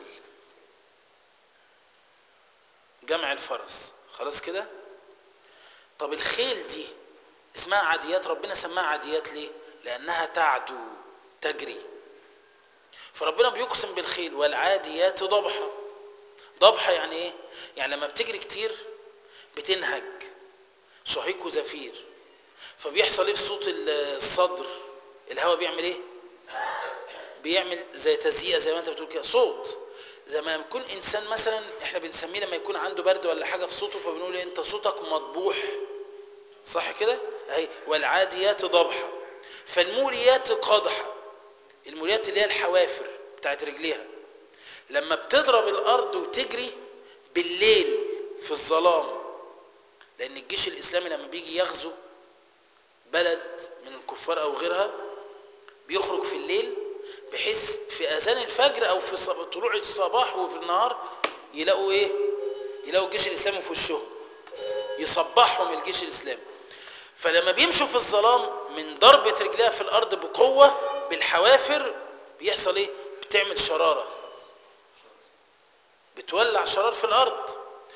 جمع الفرس خلاص كده طب الخيل دي اسمها عاديات ربنا سماها عاديات ليه لانها تعدو تجري فربنا بيقسم بالخيل والعاديات ضبحا ضبحا يعني ايه يعني لما بتجري كتير بتنهج شهيق وزفير فبيحصل ايه في صوت الصدر الهواء بيعمل ايه بيعمل زي تزيئه زي ما انت بتقول كده صوت زي ما يكون انسان مثلا احنا بنسميه لما يكون عنده برد ولا حاجه في صوته فبنقول ايه انت صوتك مطبوح صح كده اهي والعاديات ضبحا فالموريات قدحا الموريات اللي هي الحوافر بتاعت رجليها لما بتضرب الارض وتجري بالليل في الظلام لان الجيش الاسلامي لما بيجي يغزو بلد من الكفار او غيرها بيخرج في الليل بحيث في اذان الفجر او في صب- طلوع الصباح وفي النهار يلاقوا ايه يلاقوا الجيش الاسلامي في وشهم يصبحهم الجيش الاسلامي فلما بيمشوا في الظلام من ضربة رجلها في الارض بقوة بالحوافر بيحصل ايه بتعمل شرارة بتولع شرار في الارض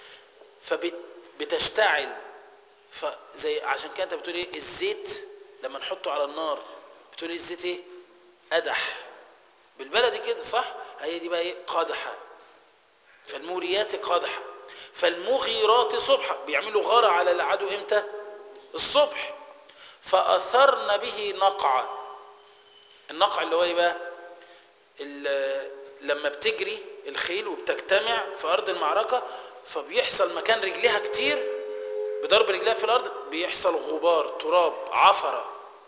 فبتشتعل فزي عشان كده انت بتقول ايه الزيت لما نحطه على النار بتقول ايه الزيت ايه قدح بالبلدي كده صح هي دي بقى ايه قادحه فالموريات قادحه فالمغيرات صبحا بيعملوا غارة على العدو امتى الصبح فاثرن به نقعه النقع اللي هو ايه بقى ال- لما بتجري الخيل وبتجتمع في ارض المعركه فبيحصل مكان رجليها كتير بضرب رجليها في الارض بيحصل غبار تراب عفره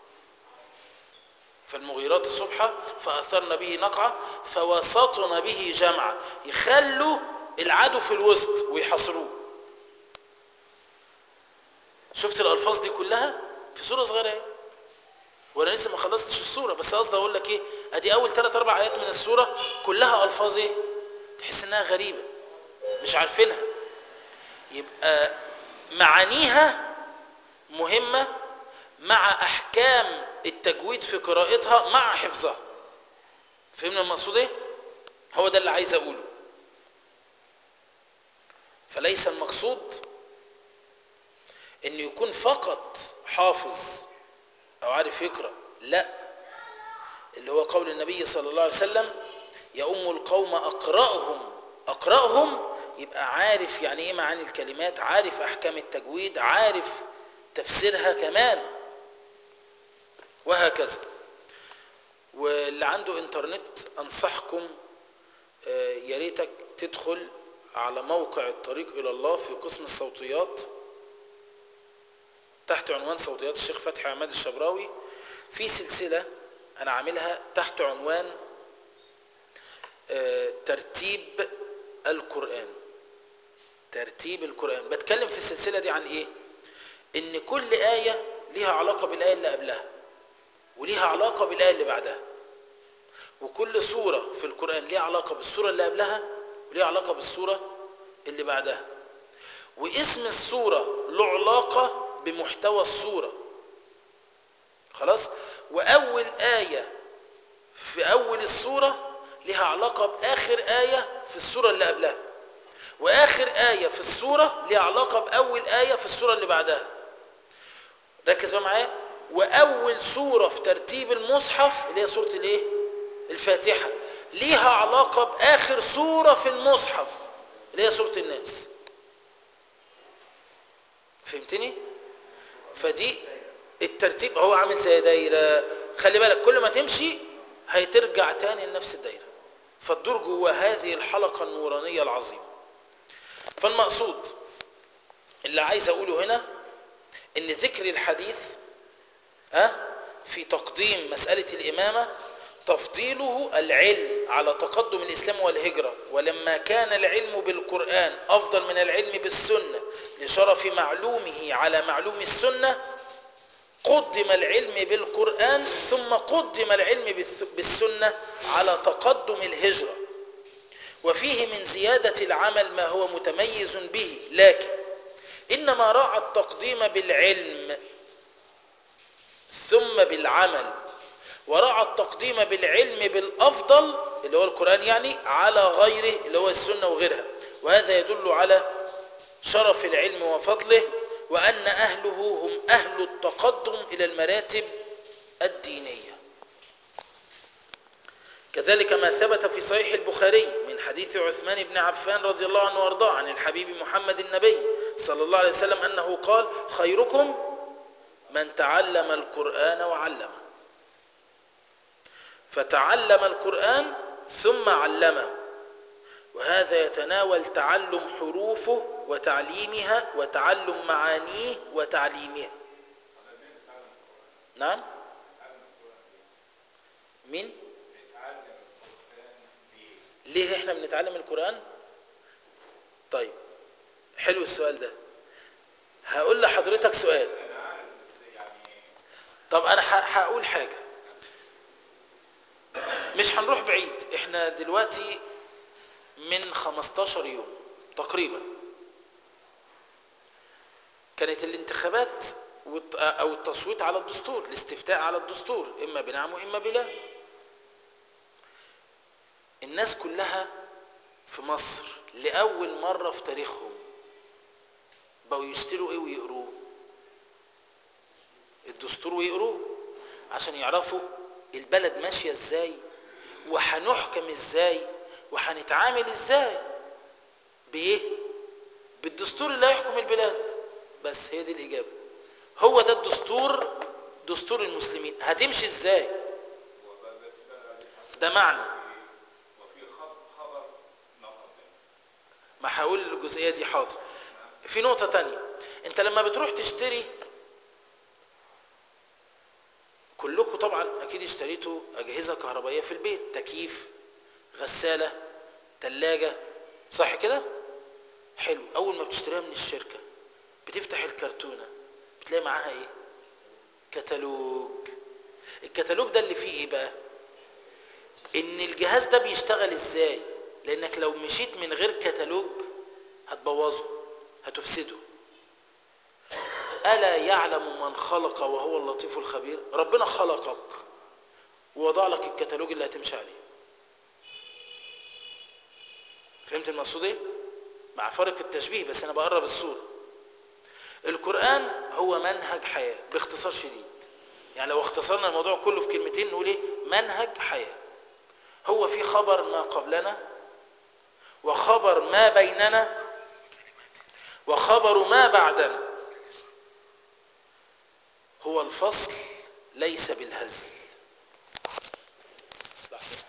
فالمغيرات الصبح فاثرن به نقعه فوسطن به جمعا يخلوا العدو في الوسط ويحاصروه شفت الالفاظ دي كلها في سوره صغيره اهي وانا لسه ما خلصتش السوره بس قصدي اقول لك ايه ادي اول ثلاث اربع ايات من السوره كلها الفاظ ايه تحس انها غريبه مش عارفينها يبقى معانيها مهمه مع احكام التجويد في قراءتها مع حفظها فهمنا المقصود ايه هو ده اللي عايز اقوله فليس المقصود ان يكون فقط حافظ او عارف يقرا لا اللي هو قول النبي صلى الله عليه وسلم يؤم القوم اقراهم اقراهم يبقى عارف يعني ايه معاني الكلمات عارف احكام التجويد عارف تفسيرها كمان وهكذا واللي عنده انترنت انصحكم آه، يا ريتك تدخل على موقع الطريق الى الله في قسم الصوتيات تحت عنوان صوتيات الشيخ فتحي عماد الشبراوي في سلسلة أنا عاملها تحت عنوان آه، ترتيب القرآن ترتيب القرآن بتكلم في السلسلة دي عن إيه؟ إن كل آية ليها علاقة بالآية اللي قبلها وليها علاقة بالآية اللي بعدها وكل سورة في القرآن ليها علاقة بالسورة اللي قبلها وليها علاقة بالسورة اللي بعدها واسم السورة له علاقة بمحتوى السورة خلاص وأول آية في أول السورة لها علاقة بآخر آية في السورة اللي قبلها وآخر آية في السورة لها علاقة بأول آية في السورة اللي بعدها ركز بقى معايا وأول سورة في ترتيب المصحف اللي هي سورة الإيه؟ الفاتحة ليها علاقة بآخر سورة في المصحف اللي هي سورة الناس فهمتني؟ فدي الترتيب هو عامل زي دايرة خلي بالك كل ما تمشي هيترجع تاني لنفس الدايرة فتدور جوه هذه الحلقة النورانية العظيمة فالمقصود اللي عايز أقوله هنا إن ذكر الحديث أه في تقديم مسألة الإمامة تفضيله العلم على تقدم الإسلام والهجرة ولما كان العلم بالقرآن أفضل من العلم بالسنة لشرف معلومه على معلوم السنة قدم العلم بالقرآن ثم قدم العلم بالث- بالسنة على تقدم الهجرة وفيه من زيادة العمل ما هو متميز به لكن إنما راعى التقديم بالعلم ثم بالعمل وراعى التقديم بالعلم بالأفضل اللي هو القرآن يعني على غيره اللي هو السنة وغيرها وهذا يدل على شرف العلم وفضله وأن أهله هم أهل التقدم إلى المراتب الدينية كذلك ما ثبت في صحيح البخاري من حديث عثمان بن عفان رضي الله عنه وارضاه عن الحبيب محمد النبي صلى الله عليه وسلم أنه قال خيركم من تعلم القرآن وعلمه فتعلم القرآن ثم علمه وهذا يتناول تعلم حروفه وتعليمها وتعلم معانيه وتعليمها نعم مين ليه احنا بنتعلم القرآن طيب حلو السؤال ده هقول لحضرتك سؤال طب انا ه- هقول حاجه مش هنروح بعيد احنا دلوقتي من 15 يوم تقريبا كانت الانتخابات والت- او التصويت على الدستور الاستفتاء على الدستور اما بنعم واما بلا الناس كلها في مصر لاول مره في تاريخهم بقوا يشتروا ايه ويقروه الدستور ويقروه عشان يعرفوا البلد ماشيه ازاي وهنحكم ازاي وهنتعامل ازاي بايه بالدستور اللي هيحكم البلاد بس هي دي الاجابه هو ده الدستور دستور المسلمين هتمشي ازاي ده معنى وفي خب- خبر نقض ما هقول الجزئيه دي حاضر في نقطه تانية انت لما بتروح تشتري كلكم طبعا اكيد اشتريتوا اجهزه كهربائيه في البيت تكييف غساله ثلاجه صح كده حلو اول ما بتشتريها من الشركه بتفتح الكرتونه بتلاقي معاها ايه كتالوج الكتالوج ده اللي فيه ايه بقى ان الجهاز ده بيشتغل ازاي لانك لو مشيت من غير كتالوج هتبوظه هتفسده الا يعلم من خلق وهو اللطيف الخبير ربنا خلقك ووضع لك الكتالوج اللي هتمشي عليه فهمت المقصود ايه مع فرق التشبيه بس انا بقرب الصوره القران هو منهج حياه باختصار شديد يعني لو اختصرنا الموضوع كله في كلمتين نقول ايه منهج حياه هو في خبر ما قبلنا وخبر ما بيننا وخبر ما بعدنا هو الفصل ليس بالهزل لحظة.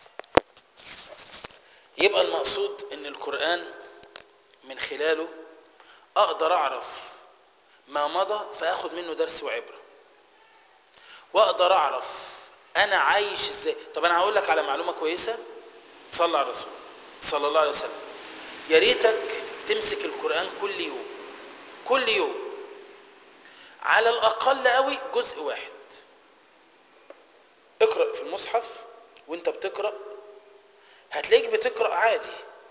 يبقى المقصود ان القرآن من خلاله اقدر اعرف ما مضى فاخد منه درس وعبرة واقدر اعرف انا عايش ازاي طب انا هقول لك على معلومة كويسة صلى على الرسول صلى الله عليه وسلم يا ريتك تمسك القرآن كل يوم كل يوم على الأقل قوي جزء واحد اقرأ في المصحف وانت بتقرأ هتلاقيك بتقرأ عادي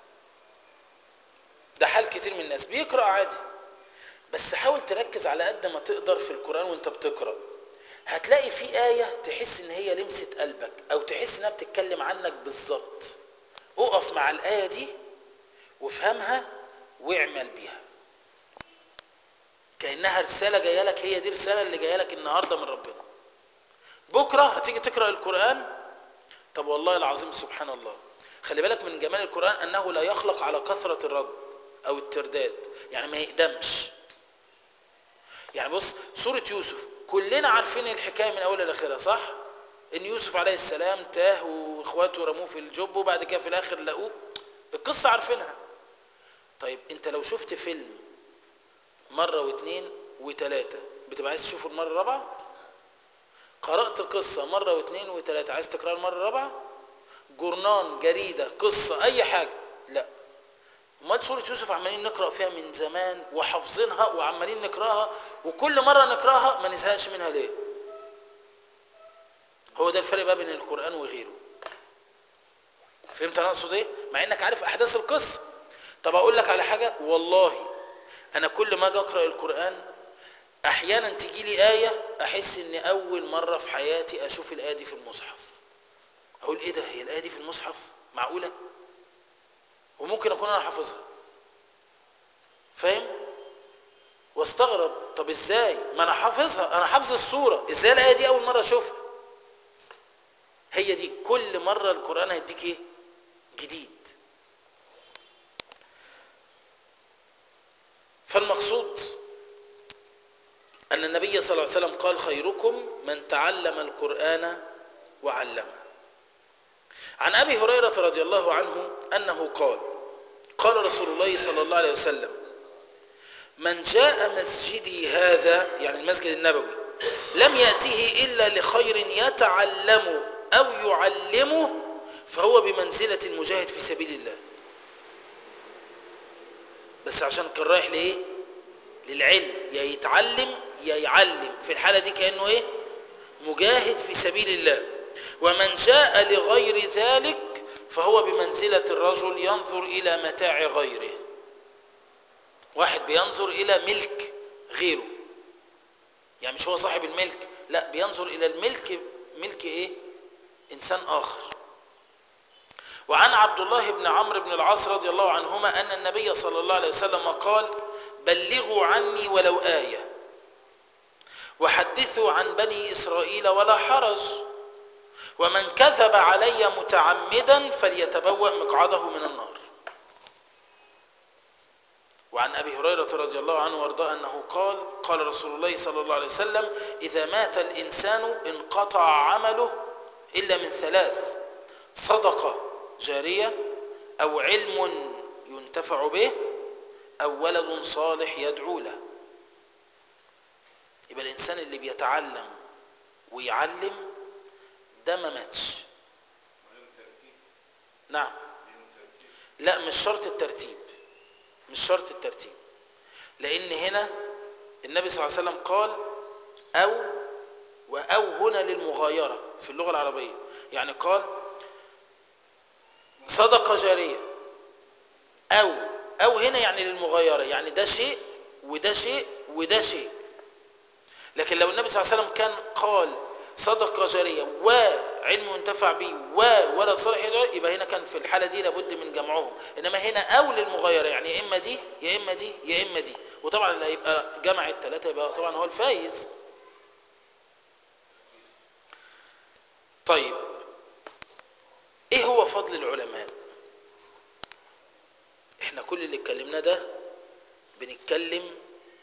ده حال كتير من الناس بيقرأ عادي بس حاول تركز على قد ما تقدر في القرآن وانت بتقرأ هتلاقي في آية تحس ان هي لمست قلبك او تحس انها بتتكلم عنك بالظبط اقف مع الآية دي وافهمها واعمل بيها كأنها رسالة جاية لك هي دي رسالة اللي جاية لك النهاردة من ربنا بكرة هتيجي تقرأ القرآن طب والله العظيم سبحان الله خلي بالك من جمال القرآن أنه لا يخلق على كثرة الرد أو الترداد يعني ما يقدمش يعني بص سورة يوسف كلنا عارفين الحكاية من أولها لآخرها صح؟ إن يوسف عليه السلام تاه وإخواته رموه في الجب وبعد كده في الآخر لقوه القصة عارفينها طيب أنت لو شفت فيلم مرة واثنين وثلاثة بتبقى عايز تشوفه المرة الرابعة قرأت قصة مرة واثنين وثلاثة عايز تقرأها المرة الرابعة جورنان جريدة قصة أي حاجة لا امال سورة يوسف عمالين نقرأ فيها من زمان وحافظينها وعمالين نقرأها وكل مرة نقرأها ما نزهقش منها ليه هو ده الفرق بقى بين القرآن وغيره فهمت انا اقصد ايه مع انك عارف احداث القصة طب اقول لك على حاجة والله انا كل ما اجي اقرا القران احيانا تجي لي ايه احس ان اول مره في حياتي اشوف الايه دي في المصحف اقول ايه ده هي الايه دي في المصحف معقوله وممكن اكون انا حافظها فاهم واستغرب طب ازاي ما انا حافظها انا حافظ السوره ازاي الايه دي اول مره اشوفها هي دي كل مره القران هيديك ايه جديد فالمقصود أن النبي صلى الله عليه وسلم قال خيركم من تعلم القرآن وعلمه عن أبي هريرة رضي الله عنه أنه قال قال رسول الله صلى الله عليه وسلم من جاء مسجدي هذا يعني المسجد النبوي لم يأته إلا لخير يتعلمه أو يعلمه فهو بمنزلة المجاهد في سبيل الله بس عشان كان رايح لإيه للعلم يا يتعلم يا يعلم في الحالة دي كأنه ايه مجاهد في سبيل الله ومن جاء لغير ذلك فهو بمنزلة الرجل ينظر إلى متاع غيره واحد بينظر إلى ملك غيره يعني مش هو صاحب الملك لا بينظر إلى الملك ملك إيه إنسان آخر وعن عبد الله بن عمرو بن العاص رضي الله عنهما أن النبي صلى الله عليه وسلم قال بلغوا عني ولو آية وحدثوا عن بني إسرائيل ولا حرج ومن كذب علي متعمدا فليتبوأ مقعده من النار وعن أبي هريرة رضي الله عنه وارضاه أنه قال قال رسول الله صلى الله عليه وسلم إذا مات الإنسان انقطع عمله إلا من ثلاث صدقة جارية أو علم ينتفع به أو ولد صالح يدعو له يبقى الإنسان اللي بيتعلم ويعلم ده ما ماتش ولهم ترتيب نعم لهم ترتيب لا مش شرط الترتيب مش شرط الترتيب لأن هنا النبي صلى الله عليه وسلم قال أو وأو هنا للمغايرة في اللغة العربية يعني قال صدقة جارية أو أو هنا يعني للمغايرة يعني ده شيء وده شيء وده شيء لكن لو النبي صلى الله عليه وسلم كان قال صدقة جارية وعلم ينتفع به وولد صالح يدعو يبقى هنا كان في الحالة دي لابد من جمعهم إنما هنا أو للمغايرة يعني يا إما دي يا إما دي يا إما دي وطبعا اللي هيبقى جمع الثلاثة يبقى طبعا هو الفايز طيب ايه هو فضل العلماء احنا كل اللي اتكلمناه ده بنتكلم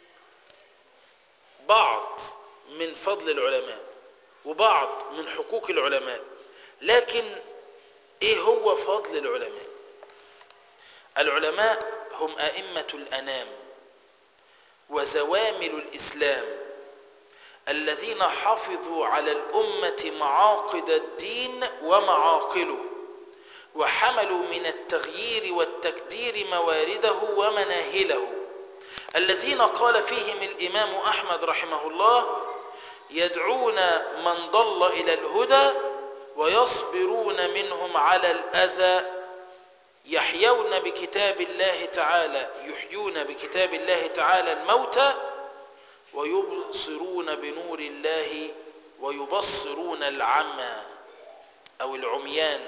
بعض من فضل العلماء وبعض من حقوق العلماء لكن ايه هو فضل العلماء العلماء هم ائمه الانام وزوامل الاسلام الذين حفظوا على الامه معاقد الدين ومعاقله وحملوا من التغيير والتكدير موارده ومناهله الذين قال فيهم الامام احمد رحمه الله يدعون من ضل الى الهدى ويصبرون منهم على الاذى يحيون بكتاب الله تعالى يحيون بكتاب الله تعالى الموتى ويبصرون بنور الله ويبصرون العمى او العميان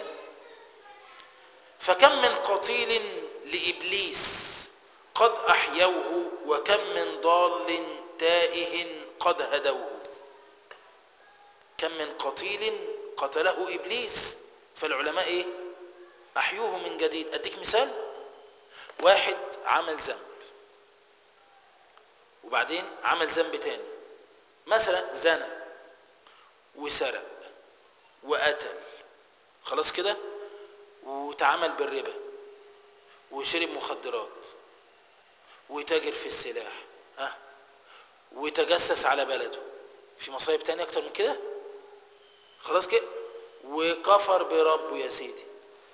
فكم من قتيل لابليس قد احيوه وكم من ضال تائه قد هدوه كم من قتيل قتله ابليس فالعلماء ايه احيوه من جديد اديك مثال واحد عمل ذنب وبعدين عمل ذنب تاني مثلا زنى وسرق وقتل خلاص كده وتعامل بالربا وشرب مخدرات وتاجر في السلاح ها وتجسس على بلده في مصايب تانية اكتر من كده خلاص كده وكفر بربه يا سيدي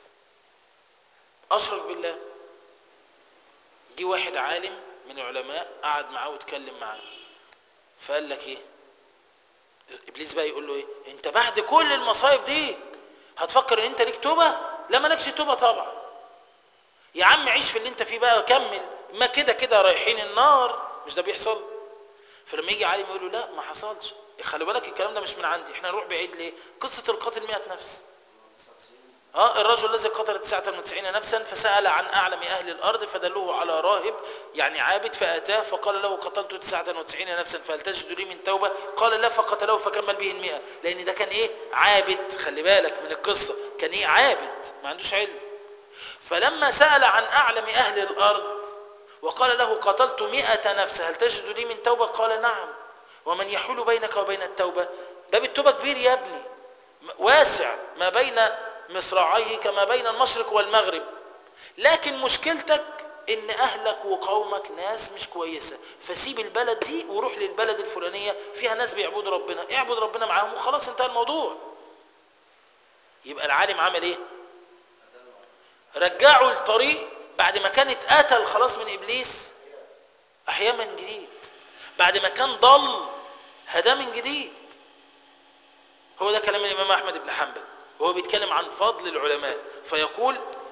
اشرك بالله جه واحد عالم من العلماء قعد معاه واتكلم معاه فقال لك ايه ابليس بقى يقول له ايه انت بعد كل المصايب دي هتفكر ان انت ليك توبه لا مالكش توبه طبعا يا عم عيش في اللي انت فيه بقى وكمل ما كده كده رايحين النار مش ده بيحصل فلما يجي عالم يقول له لا ما حصلش خلي بالك الكلام ده مش من عندي احنا نروح بعيد ليه قصه القاتل 100 نفس اه الرجل الذي قتل 99 نفسا فسأل عن أعلم أهل الأرض فدلوه على راهب يعني عابد فأتاه فقال له قتلت 99 نفسا فهل تجد لي من توبة قال لا فقتله فكمل به المئة لأن ده كان إيه عابد خلي بالك من القصة كان إيه عابد ما عندوش علم فلما سأل عن أعلم أهل الأرض وقال له قتلت مئة نفس هل تجد لي من توبة قال نعم ومن يحول بينك وبين التوبة باب التوبة كبير يا ابني واسع ما بين مصراعيه كما بين المشرق والمغرب لكن مشكلتك ان اهلك وقومك ناس مش كويسه فسيب البلد دي وروح للبلد الفلانيه فيها ناس بيعبدوا ربنا اعبد ربنا معاهم وخلاص انتهى الموضوع يبقى العالم عمل ايه رجعوا الطريق بعد ما كان اتقتل خلاص من ابليس احياه من جديد بعد ما كان ضل هداه من جديد هو ده كلام الامام احمد بن حنبل وهو بيتكلم عن فضل العلماء فيقول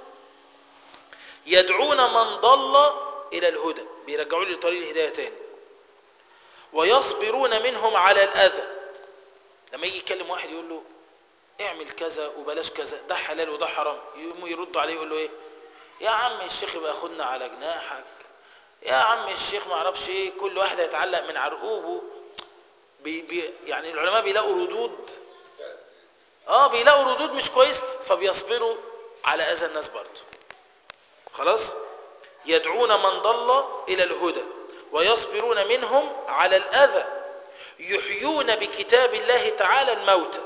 يدعون من ضل الى الهدى بيرجعوا لي لطريق الهدايه تاني ويصبرون منهم على الاذى لما يجي يكلم واحد يقول له اعمل كذا وبلاش كذا ده حلال وده حرام يقوموا يردوا عليه يقول له ايه يا عم الشيخ يبقى خدنا على جناحك يا عم الشيخ ما اعرفش ايه كل واحد هيتعلق من عرقوبه بي بي يعني العلماء بيلاقوا ردود اه بيلاقوا ردود مش كويس فبيصبروا على اذى الناس برضه خلاص يدعون من ضل الى الهدى ويصبرون منهم على الاذى يحيون بكتاب الله تعالى الموتى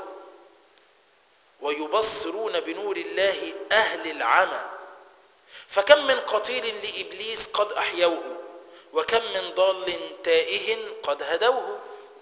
ويبصرون بنور الله اهل العمى فكم من قتيل لابليس قد احيوه وكم من ضال تائه قد هدوه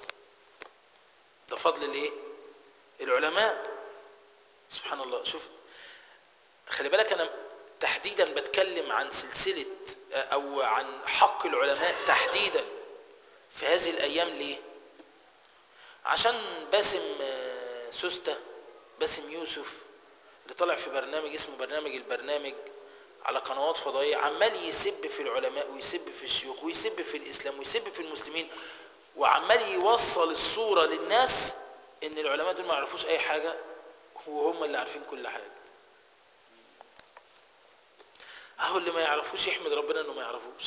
ده فضل الايه العلماء سبحان الله شوف خلي بالك انا تحديدا بتكلم عن سلسله او عن حق العلماء تحديدا في هذه الايام ليه عشان باسم سوسته باسم يوسف اللي طلع في برنامج اسمه برنامج البرنامج على قنوات فضائيه عمال يسب في العلماء ويسب في الشيوخ ويسب في الاسلام ويسب في المسلمين وعمال يوصل الصوره للناس ان العلماء دول ما يعرفوش اي حاجه وهم اللي عارفين كل حاجه اهو اللي ما يعرفوش يحمد ربنا انه ما يعرفوش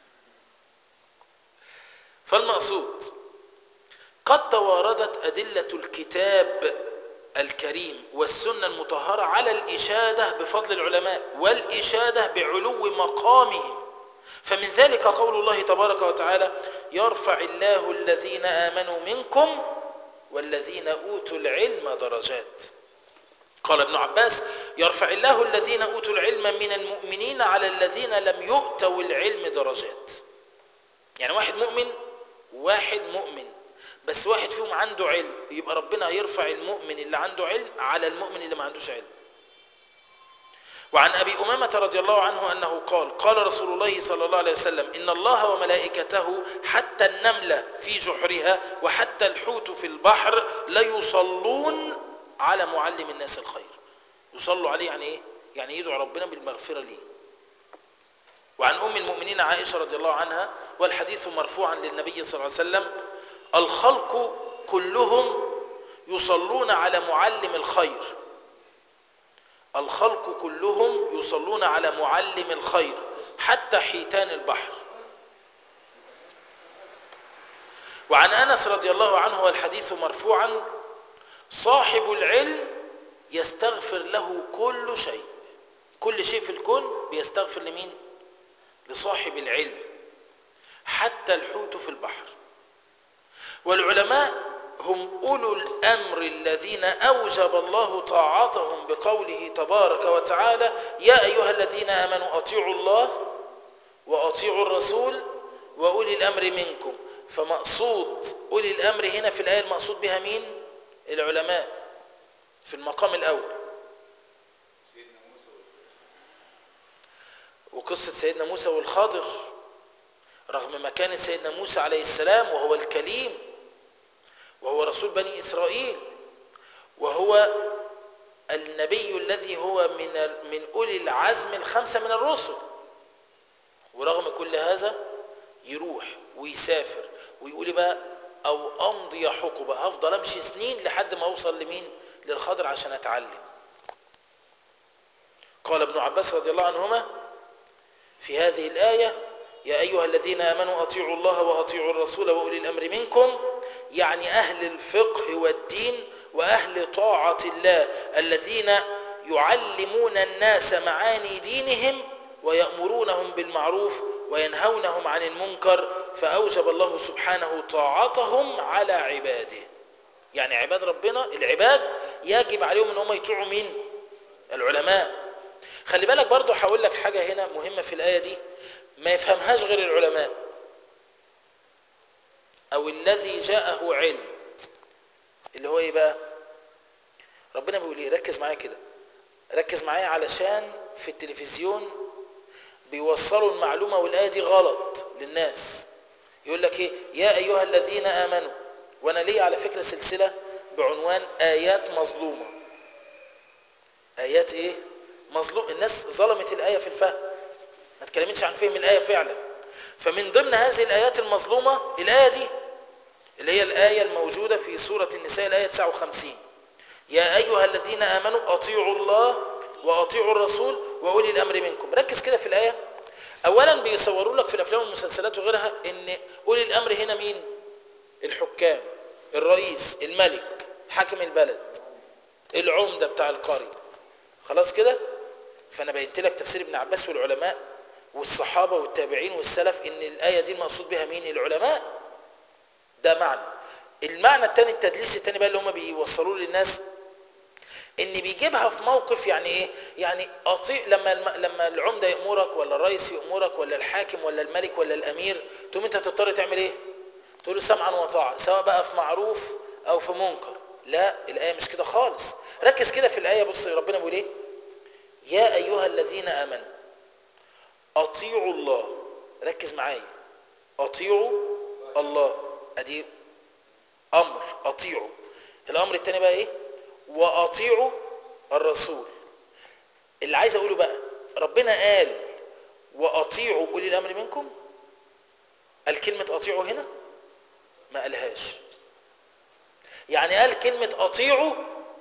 فالمقصود قد تواردت ادله الكتاب الكريم والسنه المطهره على الاشاده بفضل العلماء والاشاده بعلو مقامهم فمن ذلك قول الله تبارك وتعالى يرفع الله الذين امنوا منكم والذين اوتوا العلم درجات قال ابن عباس يرفع الله الذين اوتوا العلم من المؤمنين على الذين لم يؤتوا العلم درجات يعني واحد مؤمن وواحد مؤمن بس واحد فيهم عنده علم يبقى ربنا يرفع المؤمن اللي عنده علم على المؤمن اللي ما عندوش علم وعن ابي امامه رضي الله عنه انه قال قال رسول الله صلى الله عليه وسلم ان الله وملائكته حتى النمله في جحرها وحتى الحوت في البحر ليصلون على معلم الناس الخير يصلوا عليه يعني ايه يعني يدعو ربنا بالمغفره ليه وعن ام المؤمنين عائشه رضي الله عنها والحديث مرفوعا للنبي صلى الله عليه وسلم الخلق كلهم يصلون على معلم الخير الخلق كلهم يصلون على معلم الخير حتى حيتان البحر وعن انس رضي الله عنه والحديث مرفوعا صاحب العلم يستغفر له كل شيء كل شيء في الكون بيستغفر لمين لصاحب العلم حتى الحوت في البحر والعلماء هم أولو الأمر الذين أوجب الله طاعتهم بقوله تبارك وتعالى يا أيها الذين آمنوا أطيعوا الله وأطيعوا الرسول وأولي الأمر منكم فمقصود أولي الأمر هنا في الآية المقصود بها مين العلماء في المقام الأول سيدنا موسى وقصة سيدنا موسى والخضر رغم مكانة سيدنا موسى عليه السلام وهو الكليم وهو رسول بني إسرائيل وهو النبي الذي هو من من أولي العزم الخمسة من الرسل ورغم كل هذا يروح ويسافر ويقول بقى أو أمضي حقبة هفضل أمشي سنين لحد ما أوصل لمين للخضر عشان أتعلم قال ابن عباس رضي الله عنهما في هذه الآية يا أيها الذين آمنوا أطيعوا الله وأطيعوا الرسول وأولي الأمر منكم يعني أهل الفقه والدين وأهل طاعة الله الذين يعلمون الناس معاني دينهم ويأمرونهم بالمعروف وينهونهم عن المنكر فأوجب الله سبحانه طاعتهم على عباده يعني عباد ربنا العباد يجب عليهم ان هم يطيعوا مين العلماء خلي بالك برضو هقول لك حاجة هنا مهمة في الآية دي ما يفهمهاش غير العلماء او الذي جاءه علم اللي هو ايه بقى ربنا بيقول ايه ركز معايا كده ركز معايا علشان في التلفزيون بيوصلوا المعلومة والآية دي غلط للناس يقول لك ايه يا ايها الذين امنوا وانا ليه على فكره سلسله بعنوان ايات مظلومه ايات ايه مظلوم الناس ظلمت الايه في الفهم ما تكلمتش عن فهم الايه فعلا فمن ضمن هذه الايات المظلومه الايه دي اللي هي الايه الموجوده في سوره النساء الايه 59 يا ايها الذين امنوا اطيعوا الله واطيعوا الرسول واولي الامر منكم ركز كده في الايه اولا بيصوروا لك في الافلام والمسلسلات وغيرها ان اولي الامر هنا مين الحكام الرئيس الملك حاكم البلد العمده بتاع القريه خلاص كده فانا بينت لك تفسير ابن عباس والعلماء والصحابه والتابعين والسلف ان الايه دي المقصود بها مين العلماء ده معنى المعنى الثاني التدليس الثاني بقى اللي هم بيوصلوه للناس ان بيجيبها في موقف يعني ايه يعني اطيع لما الم... لما العمده يامرك ولا الرئيس يامرك ولا الحاكم ولا الملك ولا الامير تقوم انت تضطر تعمل ايه تقول له سمعا وطاعه سواء بقى في معروف او في منكر لا الايه مش كده خالص ركز كده في الايه بص ربنا بيقول ايه يا ايها الذين امنوا اطيعوا الله ركز معايا اطيعوا الله ادي امر اطيعوا الامر الثاني بقى ايه واطيعوا الرسول اللي عايز اقوله بقى ربنا قال واطيعوا اولي الامر منكم قال كلمه اطيعوا هنا ما قالهاش يعني قال كلمه اطيعوا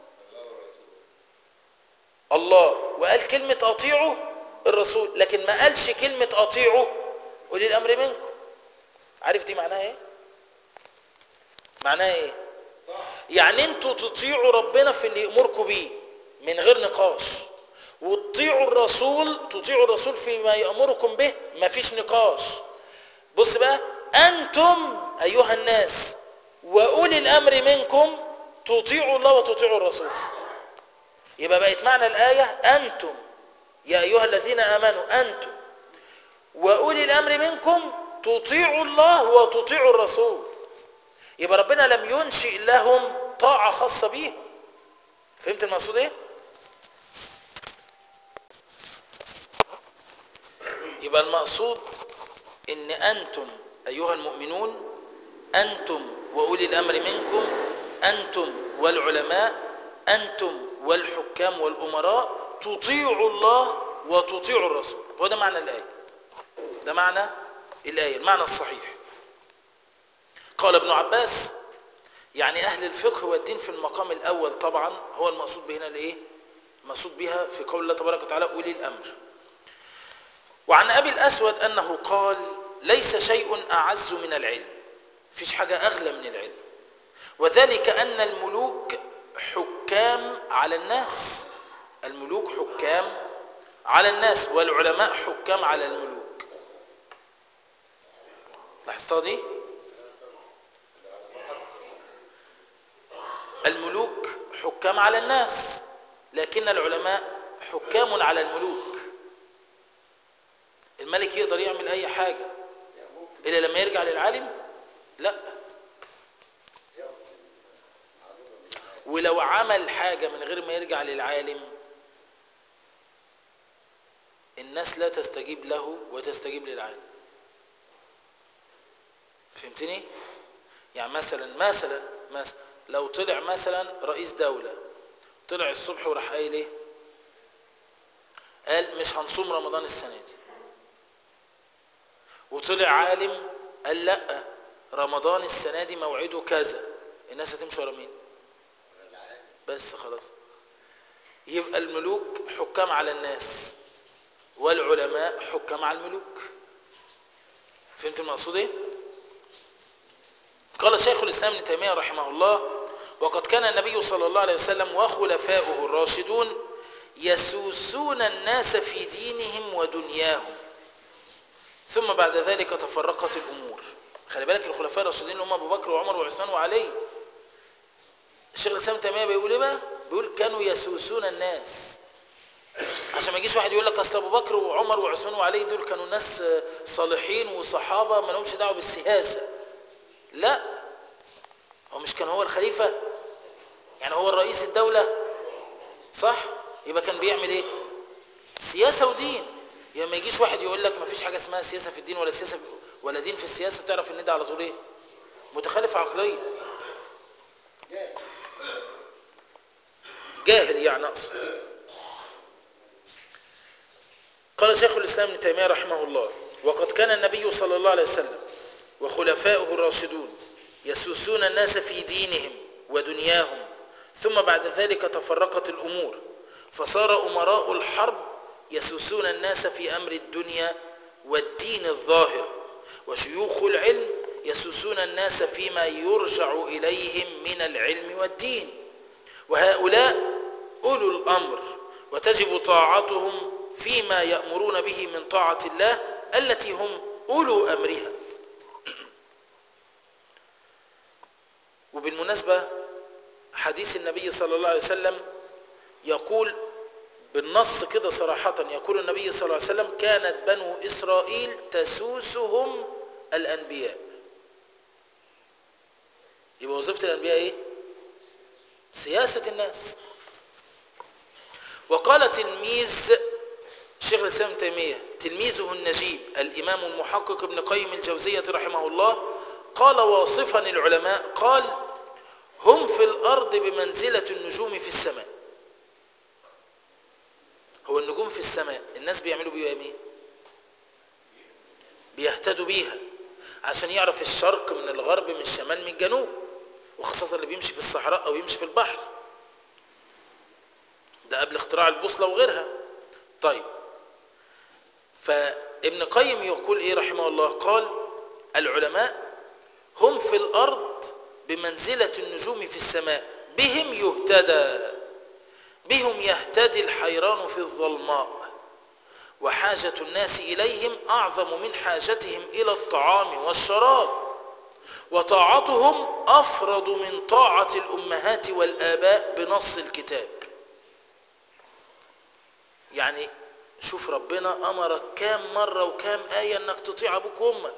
الله وقال كلمه اطيعوا الرسول لكن ما قالش كلمه اطيعوا اولي الامر منكم عارف دي معناها ايه معناها ايه يعني انتوا تطيعوا ربنا في اللي يأمركم بيه من غير نقاش وتطيعوا الرسول تطيعوا الرسول فيما يأمركم به مفيش نقاش بص بقى أنتم أيها الناس وأولي الأمر منكم تطيعوا الله وتطيعوا الرسول يبقى بقت معنى الآية أنتم يا أيها الذين آمنوا أنتم وأولي الأمر منكم تطيعوا الله وتطيعوا الرسول يبقى ربنا لم ينشئ لهم طاعة خاصة بيهم فهمت المقصود ايه يبقى المقصود ان انتم ايها المؤمنون انتم واولي الامر منكم انتم والعلماء انتم والحكام والامراء تطيعوا الله وتطيعوا الرسول هو ده معنى الايه ده معنى الايه المعنى الصحيح قال ابن عباس يعني أهل الفقه والدين في المقام الأول طبعا هو المقصود بهنا الإيه؟ المقصود بها في قول الله تبارك وتعالى أولي الأمر وعن أبي الأسود أنه قال ليس شيء أعز من العلم فيش حاجة أغلى من العلم وذلك أن الملوك حكام على الناس الملوك حكام على الناس والعلماء حكام على الملوك لاحظتها دي؟ الملوك حكام على الناس لكن العلماء حكام على الملوك الملك يقدر يعمل اي حاجة الا لما يرجع للعالم لا ولو عمل حاجة من غير ما يرجع للعالم الناس لا تستجيب له وتستجيب للعالم فهمتني يعني مثلا مثلا مثلا لو طلع مثلا رئيس دولة طلع الصبح وراح قايل ايه قال مش هنصوم رمضان السنة دي وطلع عالم قال لا رمضان السنة دي موعده كذا الناس هتمشي ورا مين بس خلاص يبقى الملوك حكام على الناس والعلماء حكام على الملوك فهمت المقصود ايه قال شيخ الاسلام ابن تيميه رحمه الله وقد كان النبي صلى الله عليه وسلم وخلفاؤه الراشدون يسوسون الناس في دينهم ودنياهم ثم بعد ذلك تفرقت الامور خلي بالك الخلفاء الراشدين اللي هم ابو بكر وعمر وعثمان وعلي الشيخ الاسلام ابن تيميه بيقول ايه بقى بيقول كانوا يسوسون الناس عشان ما يجيش واحد يقول لك اصل ابو بكر وعمر وعثمان وعلي دول كانوا ناس صالحين وصحابه ما لهمش دعوه بالسياسه لا هو مش كان هو الخليفة يعني هو الرئيس الدولة صح يبقى كان بيعمل ايه سياسة ودين يعني ما يجيش واحد يقول لك ما فيش حاجة اسمها سياسة في الدين ولا سياسة في ولا دين في السياسة تعرف ان ده على طول ايه متخلف عقليا جاهل جاهل يعني اقصد قال شيخ الاسلام ابن تيميه رحمه الله وقد كان النبي صلى الله عليه وسلم وخلفاؤه الراشدون يسوسون الناس في دينهم ودنياهم ثم بعد ذلك تفرقت الامور فصار امراء الحرب يسوسون الناس في امر الدنيا والدين الظاهر وشيوخ العلم يسوسون الناس فيما يرجع اليهم من العلم والدين وهؤلاء أولو الأمر وتجب طاعتهم فيما يأمرون به من طاعة الله التي هم أولو أمرها وبالمناسبة حديث النبي صلى الله عليه وسلم يقول بالنص كده صراحة يقول النبي صلى الله عليه وسلم كانت بنو إسرائيل تسوسهم الأنبياء يبقى وظيفة الأنبياء إيه؟ سياسة الناس وقال تلميذ شيخ الإسلام ابن تيمية تلميذه النجيب الإمام المحقق ابن قيم الجوزية رحمه الله قال واصفا العلماء قال هم في الأرض بمنزلة النجوم في السماء هو النجوم في السماء الناس بيعملوا بيها ايه بيهتدوا بيها عشان يعرف الشرق من الغرب من الشمال من الجنوب وخاصة اللي بيمشي في الصحراء أو يمشي في البحر ده قبل اختراع البوصلة وغيرها طيب فابن قيم يقول ايه رحمه الله قال العلماء هم في الأرض بمنزلة النجوم في السماء بهم يهتدى بهم يهتدي الحيران في الظلماء وحاجة الناس إليهم أعظم من حاجتهم إلى الطعام والشراب وطاعتهم أفرض من طاعة الأمهات والآباء بنص الكتاب يعني شوف ربنا أمرك كام مرة وكام آية أنك تطيع أبوك وأمك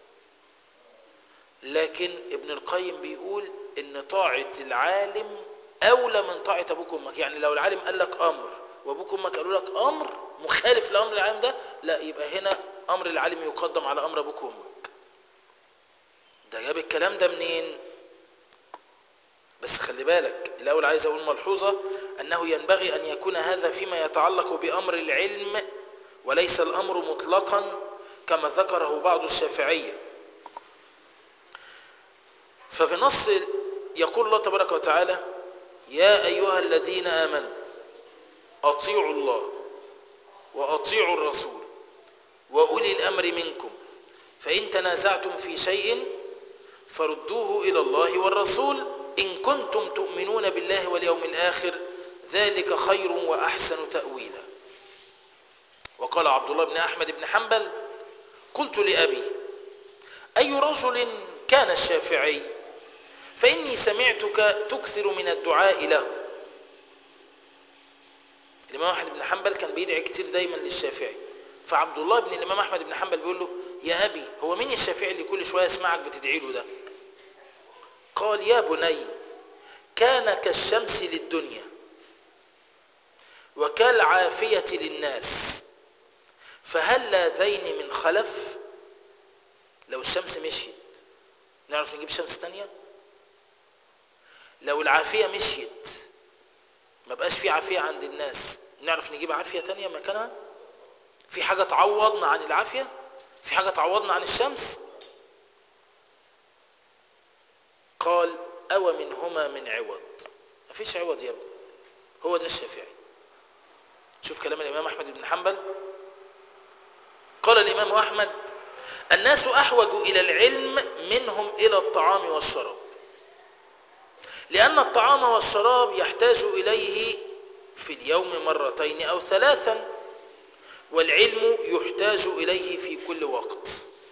لكن ابن القيم بيقول ان طاعة العالم اولى من طاعة ابوك وامك يعني لو العالم قال لك امر وابوك وامك قالوا لك امر مخالف لامر العالم ده لا يبقى هنا امر العالم يقدم على امر ابوك وامك ده جاب الكلام ده منين بس خلي بالك الاول عايز اقول ملحوظة انه ينبغي ان يكون هذا فيما يتعلق بامر العلم وليس الامر مطلقا كما ذكره بعض الشافعيه فبنص يقول الله تبارك وتعالى يا أيها الذين آمنوا أطيعوا الله وأطيعوا الرسول وأولي الأمر منكم فإن تنازعتم في شيء فردوه إلى الله والرسول إن كنتم تؤمنون بالله واليوم الآخر ذلك خير وأحسن تأويلا وقال عبد الله بن أحمد بن حنبل قلت لأبي أي رجل كان الشافعي فإني سمعتك تكثر من الدعاء له الإمام أحمد بن حنبل كان بيدعي كتير دايما للشافعي فعبد الله بن الإمام أحمد بن حنبل بيقول له يا أبي هو مين الشافعي اللي كل شوية اسمعك بتدعي له ده قال يا بني كان كالشمس للدنيا وكالعافية للناس فهل ذين من خلف لو الشمس مشيت نعرف نجيب شمس تانية لو العافية مشيت ما بقاش في عافية عند الناس نعرف نجيب عافية تانية مكانها في حاجة تعوضنا عن العافية في حاجة تعوضنا عن الشمس قال أو منهما من عوض ما فيش عوض يا ابني هو ده الشافعي شوف كلام الإمام أحمد بن حنبل قال الإمام أحمد الناس أحوج إلى العلم منهم إلى الطعام والشراب لأن الطعام والشراب يحتاج إليه في اليوم مرتين أو ثلاثا والعلم يحتاج إليه في كل وقت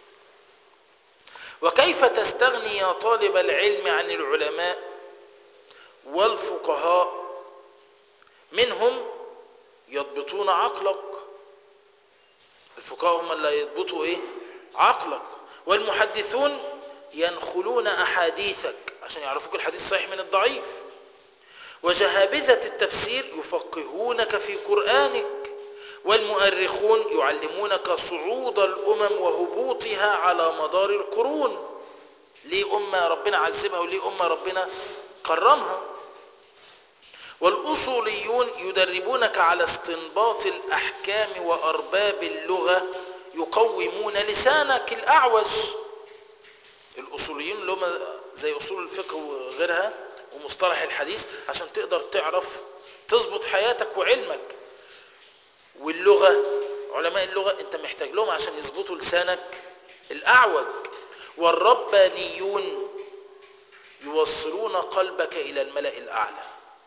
وكيف تستغني يا طالب العلم عن العلماء والفقهاء منهم يضبطون عقلك الفقهاء هم اللي يضبطوا ايه عقلك والمحدثون ينخلون احاديثك عشان يعرفوك الحديث الصحيح من الضعيف وجهابذة التفسير يفقهونك في قرآنك والمؤرخون يعلمونك صعود الأمم وهبوطها على مدار القرون ليه أمة ربنا عذبها وليه أمة ربنا كرمها والأصوليون يدربونك على استنباط الأحكام وأرباب اللغة يقومون لسانك الأعوج الأصوليين اللي هم زي أصول الفقه وغيرها ومصطلح الحديث عشان تقدر تعرف تظبط حياتك وعلمك واللغة علماء اللغة انت محتاج لهم عشان يظبطوا لسانك الأعوج والربانيون يوصلون قلبك إلى الملأ الأعلى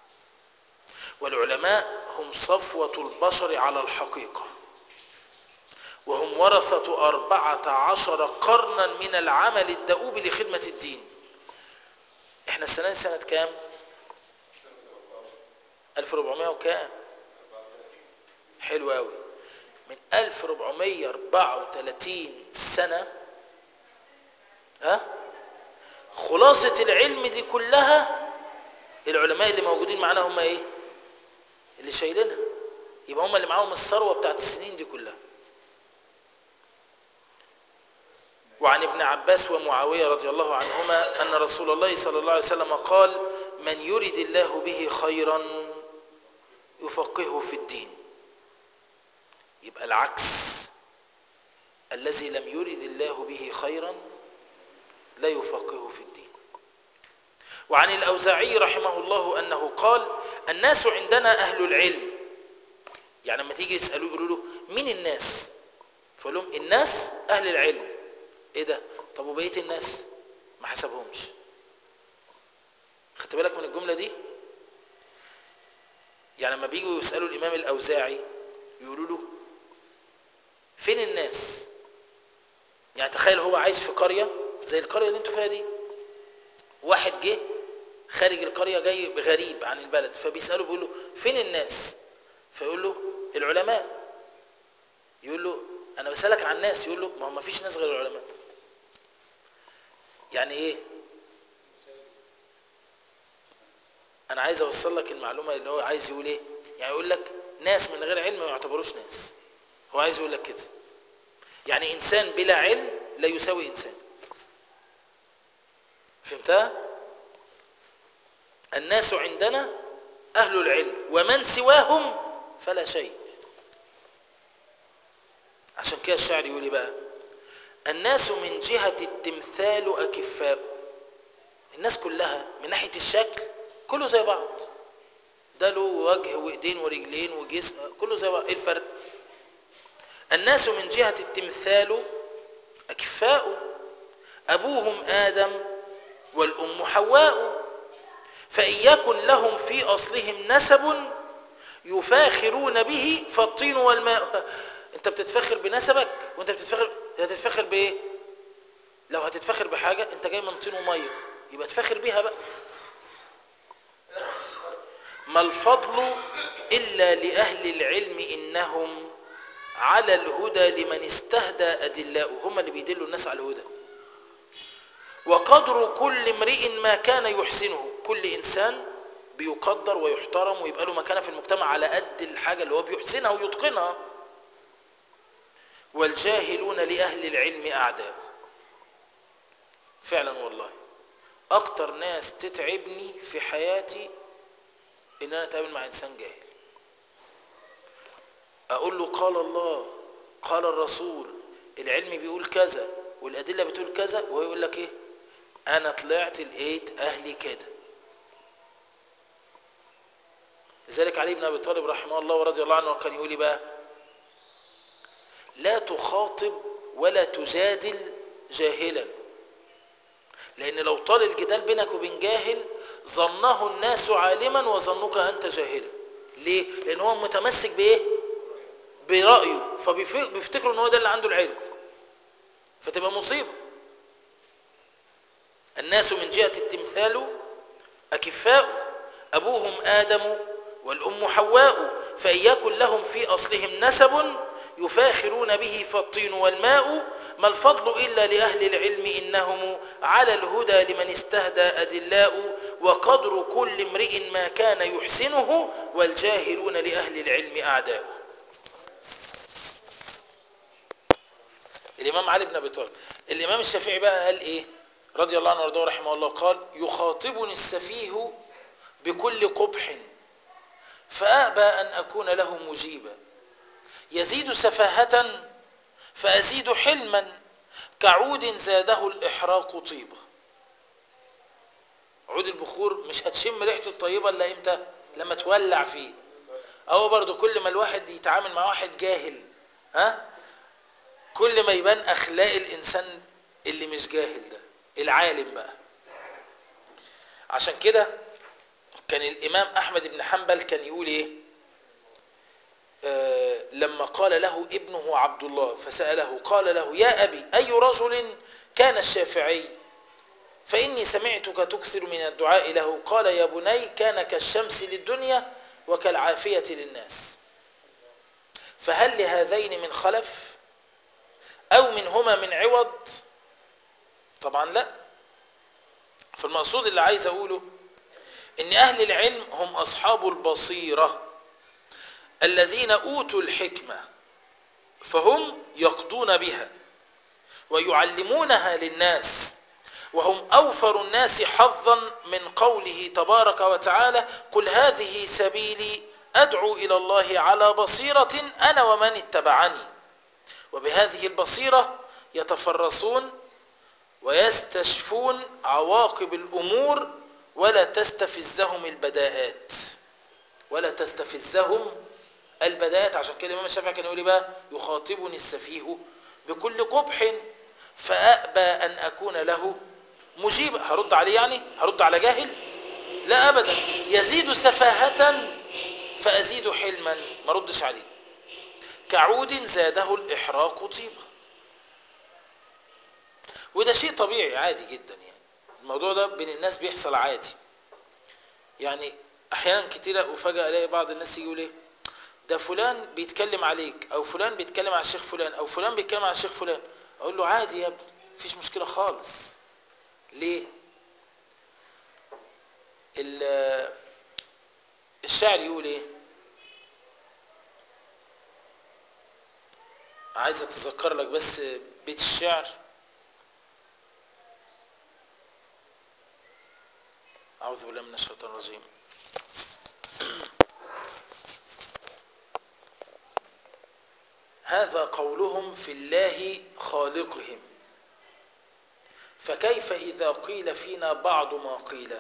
والعلماء هم صفوة البشر على الحقيقة وهم ورثة أربعة عشر قرنا من العمل الدؤوب لخدمة الدين احنا السنة دي سنة كام 1400 وكام حلو قوي من 1434 سنة ها خلاصة العلم دي كلها العلماء اللي موجودين معانا هم ايه اللي شايلينها يبقى هم اللي معاهم الثروة بتاعت السنين دي كلها وعن ابن عباس ومعاوية رضي الله عنهما أن رسول الله صلى الله عليه وسلم قال من يرد الله به خيرا يفقهه في الدين يبقى العكس الذي لم يرد الله به خيرا لا يفقهه في الدين وعن الأوزاعي رحمه الله أنه قال الناس عندنا أهل العلم يعني لما تيجي يسألوه يقولوا له مين الناس فقال لهم الناس أهل العلم ايه ده طب وبقيه الناس ما حسبهمش خدت بالك من الجمله دي يعني لما بيجوا يسالوا الامام الاوزاعي يقولوا له فين الناس يعني تخيل هو عايش في قريه زي القريه اللي انتوا فيها دي واحد جه خارج القريه جاي غريب عن البلد فبيساله بيقول له فين الناس فيقول له العلماء يقول له انا بسالك عن الناس يقول له ما هو ما فيش ناس غير العلماء يعني ايه انا عايز اوصل لك المعلومه اللي هو عايز يقول ايه يعني يقول لك ناس من غير علم ما يعتبروش ناس هو عايز يقول لك كده يعني انسان بلا علم لا يساوي انسان فهمتها الناس عندنا اهل العلم ومن سواهم فلا شيء عشان كده الشاعر يقول ايه بقى الناس من جهة التمثال أكفاء الناس كلها من ناحية الشكل كله زي بعض ده له وجه وايدين ورجلين وجسم كله زي بعض ايه الفرق الناس من جهة التمثال أكفاء أبوهم آدم والأم حواء فإن يكن لهم في أصلهم نسب يفاخرون به فالطين والماء انت بتتفخر بنسبك وانت بتتفخر هتتفخر بايه لو هتتفخر بحاجة انت جاي من طين ومية يبقى تفخر بيها بقى ما الفضل إلا لأهل العلم إنهم على الهدى لمن استهدى أدلاء هم اللي بيدلوا الناس على الهدى وقدر كل امرئ ما كان يحسنه كل إنسان بيقدر ويحترم ويبقى له مكانة في المجتمع على قد الحاجة اللي هو بيحسنها ويتقنها والجاهلون لأهل العلم أعداء فعلا والله أكتر ناس تتعبني في حياتي إن أنا أتعامل مع إنسان جاهل أقول له قال الله قال الرسول العلم بيقول كذا والأدلة بتقول كذا وهو يقول لك إيه أنا طلعت لقيت أهلي كده لذلك علي بن أبي طالب رحمه الله ورضي الله عنه كان يقول بقى لا تخاطب ولا تجادل جاهلا لأن لو طال الجدال بينك وبين جاهل ظنه الناس عالما وظنك أنت جاهلا ليه؟ لأن هو متمسك بإيه؟ برأيه فبيفتكروا أن هو ده اللي عنده العلم فتبقى مصيبة الناس من جهة التمثال أكفاء أبوهم آدم والأم حواء فإن يكن لهم في أصلهم نسب يفاخرون به فالطين والماء ما الفضل إلا لأهل العلم إنهم على الهدى لمن استهدى أدلاء وقدر كل امرئ ما كان يحسنه والجاهلون لأهل العلم أعداء الامام علي بن ابي طالب الامام الشافعي بقى قال ايه رضي الله عنه وارضاه رحمه الله قال يخاطبني السفيه بكل قبح فابى ان اكون له مجيبا يزيد سفاهه فازيد حلما كعود زاده الاحراق طيبه عود البخور مش هتشم ريحته الطيبه الا امتى لما تولع فيه او برضو كل ما الواحد يتعامل مع واحد جاهل ها كل ما يبان اخلاق الانسان اللي مش جاهل ده العالم بقى عشان كده كان الامام احمد بن حنبل كان يقول ايه آه لما قال له ابنه عبد الله فساله قال له يا ابي اي رجل كان الشافعي فاني سمعتك تكثر من الدعاء له قال يا بني كان كالشمس للدنيا وكالعافيه للناس فهل لهذين من خلف او منهما من عوض طبعا لا فالمقصود اللي عايز اقوله ان اهل العلم هم اصحاب البصيره الذين اوتوا الحكمه فهم يقضون بها ويعلمونها للناس وهم اوفر الناس حظا من قوله تبارك وتعالى قل هذه سبيلي ادعو الى الله على بصيره انا ومن اتبعني وبهذه البصيره يتفرسون ويستشفون عواقب الامور ولا تستفزهم البداءات ولا تستفزهم البداءات عشان كده الامام الشافعي كان يقول بقى يخاطبني السفيه بكل قبح فابى ان اكون له مجيبا هرد عليه يعني هرد على جاهل لا ابدا يزيد سفاهه فازيد حلما ما ردش عليه كعود زاده الاحراق طيبه وده شيء طبيعي عادي جدا يعني الموضوع ده بين الناس بيحصل عادي يعني احيانا كتيره وفجاه الاقي بعض الناس يقول ايه ده فلان بيتكلم عليك او فلان بيتكلم على الشيخ فلان او فلان بيتكلم على الشيخ فلان اقول له عادي يا ابني مفيش مشكله خالص ليه الشاعر يقول ايه عايز اتذكر لك بس بيت الشعر أعوذ بالله من الشيطان الرجيم هذا قولهم في الله خالقهم فكيف إذا قيل فينا بعض ما قيل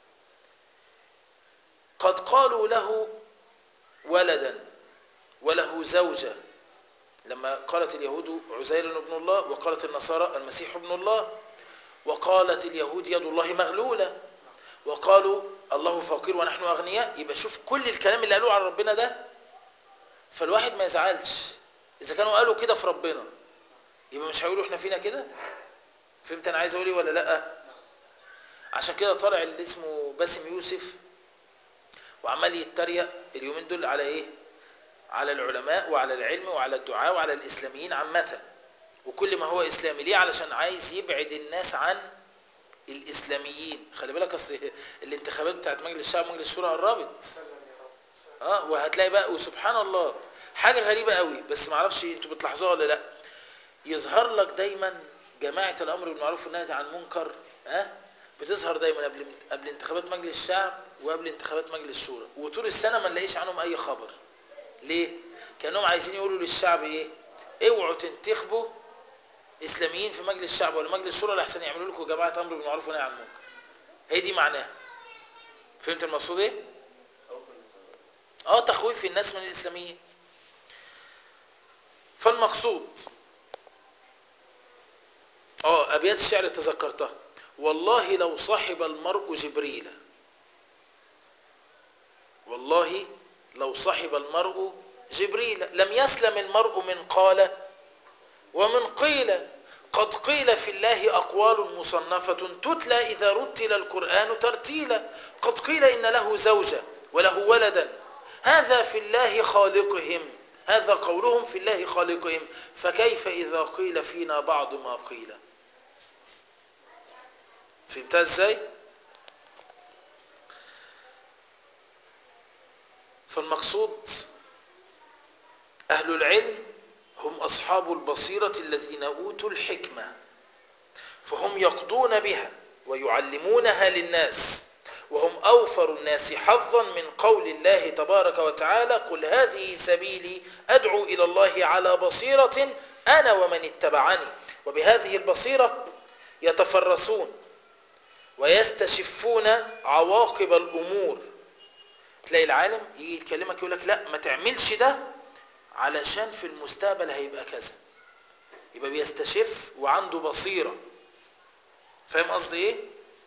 قد قالوا له ولدا وله زوجة لما قالت اليهود عزير ابن الله وقالت النصارى المسيح ابن الله وقالت اليهود يد الله مغلولة وقالوا الله فقير ونحن أغنياء يبقى شوف كل الكلام اللي قالوه على ربنا ده فالواحد ما يزعلش إذا كانوا قالوا كده في ربنا يبقى مش هيقولوا احنا فينا كده فهمت أنا عايز أقول ايه ولا لأ عشان كده طالع اللي اسمه باسم يوسف وعمال يتريق اليومين دول على ايه على العلماء وعلى العلم وعلى الدعاء وعلى الإسلاميين عامة وكل ما هو إسلامي ليه علشان عايز يبعد الناس عن الاسلاميين خلي بالك اصل الانتخابات بتاعت مجلس الشعب ومجلس الشورى قربت اه وهتلاقي بقى وسبحان الله حاجه غريبه قوي بس ما اعرفش انتوا بتلاحظوها ولا لا يظهر لك دايما جماعه الامر بالمعروف والنهي عن المنكر ها آه؟ بتظهر دايما قبل قبل انتخابات مجلس الشعب وقبل انتخابات مجلس الشورى وطول السنه ما نلاقيش عنهم اي خبر ليه كانهم عايزين يقولوا للشعب ايه اوعوا تنتخبوا اسلاميين في مجلس الشعب ولا مجلس الشورى لحسن يعملوا لكم جماعه امر بالمعروف ونهي عن المنكر هي دي معناها فهمت المقصود ايه اه تخويف الناس من الاسلاميين فالمقصود اه ابيات الشعر تذكرتها والله لو صحب المرء جبريل والله لو صحب المرء جبريل لم يسلم المرء من قال ومن قيل قد قيل في الله أقوال مصنفة تتلى إذا رتل القرآن ترتيلا قد قيل إن له زوجة وله ولدا هذا في الله خالقهم هذا قولهم في الله خالقهم فكيف إذا قيل فينا بعض ما قيل فهمتها ازاي فالمقصود أهل العلم هم أصحاب البصيرة الذين أوتوا الحكمة فهم يقضون بها ويعلمونها للناس وهم أوفر الناس حظا من قول الله تبارك وتعالى قل هذه سبيلي أدعو إلى الله على بصيرة أنا ومن اتبعني وبهذه البصيرة يتفرسون ويستشفون عواقب الأمور تلاقي العالم يجي يكلمك يقول لك لا ما تعملش ده علشان في المستقبل هيبقى كذا يبقى بيستشف وعنده بصيرة فاهم قصدي ايه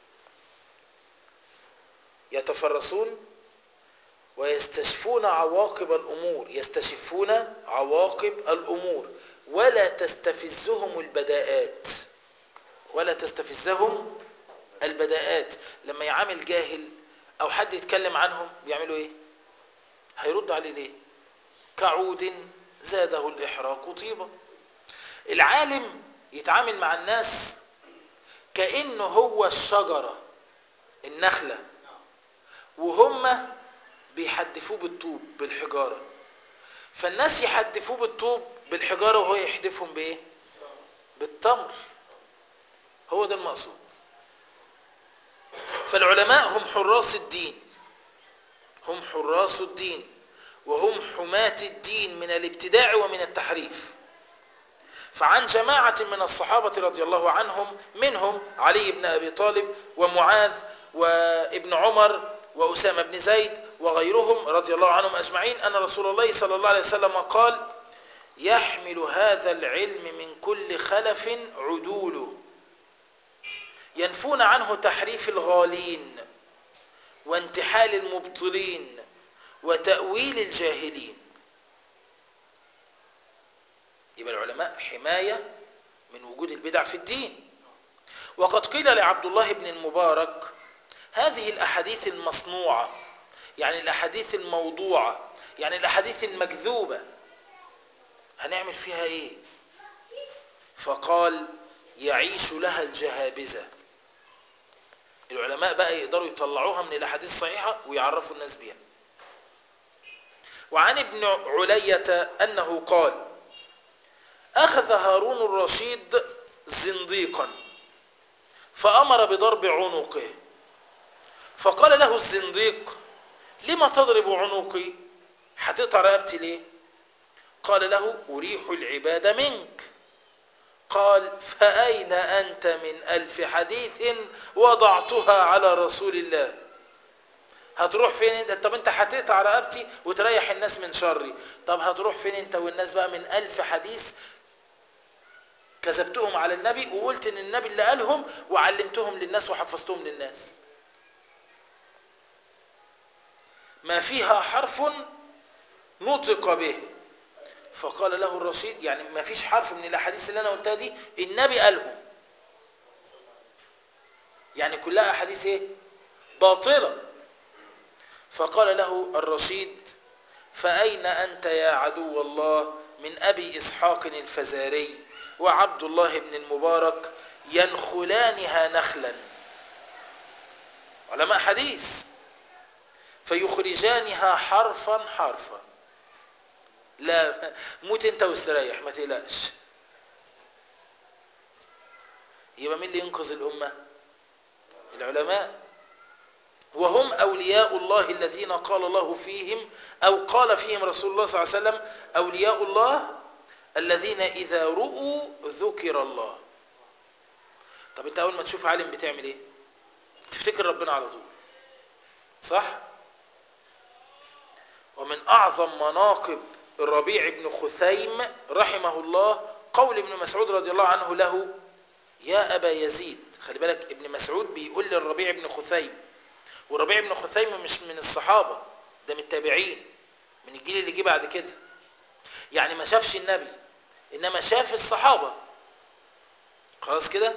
يتفرسون ويستشفون عواقب الأمور يستشفون عواقب الأمور ولا تستفزهم البداءات ولا تستفزهم البداءات لما يعامل جاهل أو حد يتكلم عنهم بيعملوا إيه هيرد عليه ليه كعود زاده الإحراق طيبة العالم يتعامل مع الناس كأنه هو الشجرة النخلة وهم بيحدفوه بالطوب بالحجارة فالناس يحدفوه بالطوب بالحجارة وهو يحدفهم بإيه بالتمر هو ده المقصود فالعلماء هم حراس الدين هم حراس الدين وهم حماة الدين من الابتداع ومن التحريف فعن جماعة من الصحابة رضي الله عنهم منهم علي بن أبي طالب ومعاذ وابن عمر وأسامة بن زيد وغيرهم رضي الله عنهم أجمعين أن رسول الله صلى الله عليه وسلم قال يحمل هذا العلم من كل خلف عدوله ينفون عنه تحريف الغالين وانتحال المبطلين وتأويل الجاهلين يبقى العلماء حماية من وجود البدع في الدين وقد قيل لعبد الله بن المبارك هذه الأحاديث المصنوعة يعني الأحاديث الموضوعة يعني الأحاديث المكذوبة هنعمل فيها إيه فقال يعيش لها الجهابذة العلماء بقى يقدروا يطلعوها من الأحاديث الصحيحة ويعرفوا الناس بها وعن ابن علية أنه قال أخذ هارون الرشيد زنديقا فأمر بضرب عنقه فقال له الزنديق لما تضرب عنقي هتقطع رقبتي ليه قال له أريح العباد منك قال فأين أنت من ألف حديث وضعتها على رسول الله هتروح فين انت طب انت هتقطع رقبتي وتريح الناس من شري طب هتروح فين انت والناس بقى من ألف حديث كذبتهم على النبي وقلت ان النبي اللي قالهم وعلمتهم للناس وحفظتهم للناس ما فيها حرف نطق به فقال له الرشيد يعني ما فيش حرف من الاحاديث اللي انا قلتها دي النبي قالهم يعني كلها احاديث ايه باطله فقال له الرشيد فاين انت يا عدو الله من ابي اسحاق الفزاري وعبد الله بن المبارك ينخلانها نخلا علماء حديث فيخرجانها حرفا حرفا لا موت انت واستريح ما تقلقش يبقى مين اللي ينقذ الامه العلماء وهم اولياء الله الذين قال الله فيهم او قال فيهم رسول الله صلى الله عليه وسلم اولياء الله الذين اذا رؤوا ذكر الله طب انت اول ما تشوف عالم بتعمل ايه تفتكر ربنا على طول صح ومن اعظم مناقب الربيع بن خثيم رحمه الله قول ابن مسعود رضي الله عنه له يا أبا يزيد خلي بالك ابن مسعود بيقول للربيع بن خثيم والربيع بن خثيم مش من الصحابة ده من التابعين من الجيل اللي جه بعد كده يعني ما شافش النبي إنما شاف الصحابة خلاص كده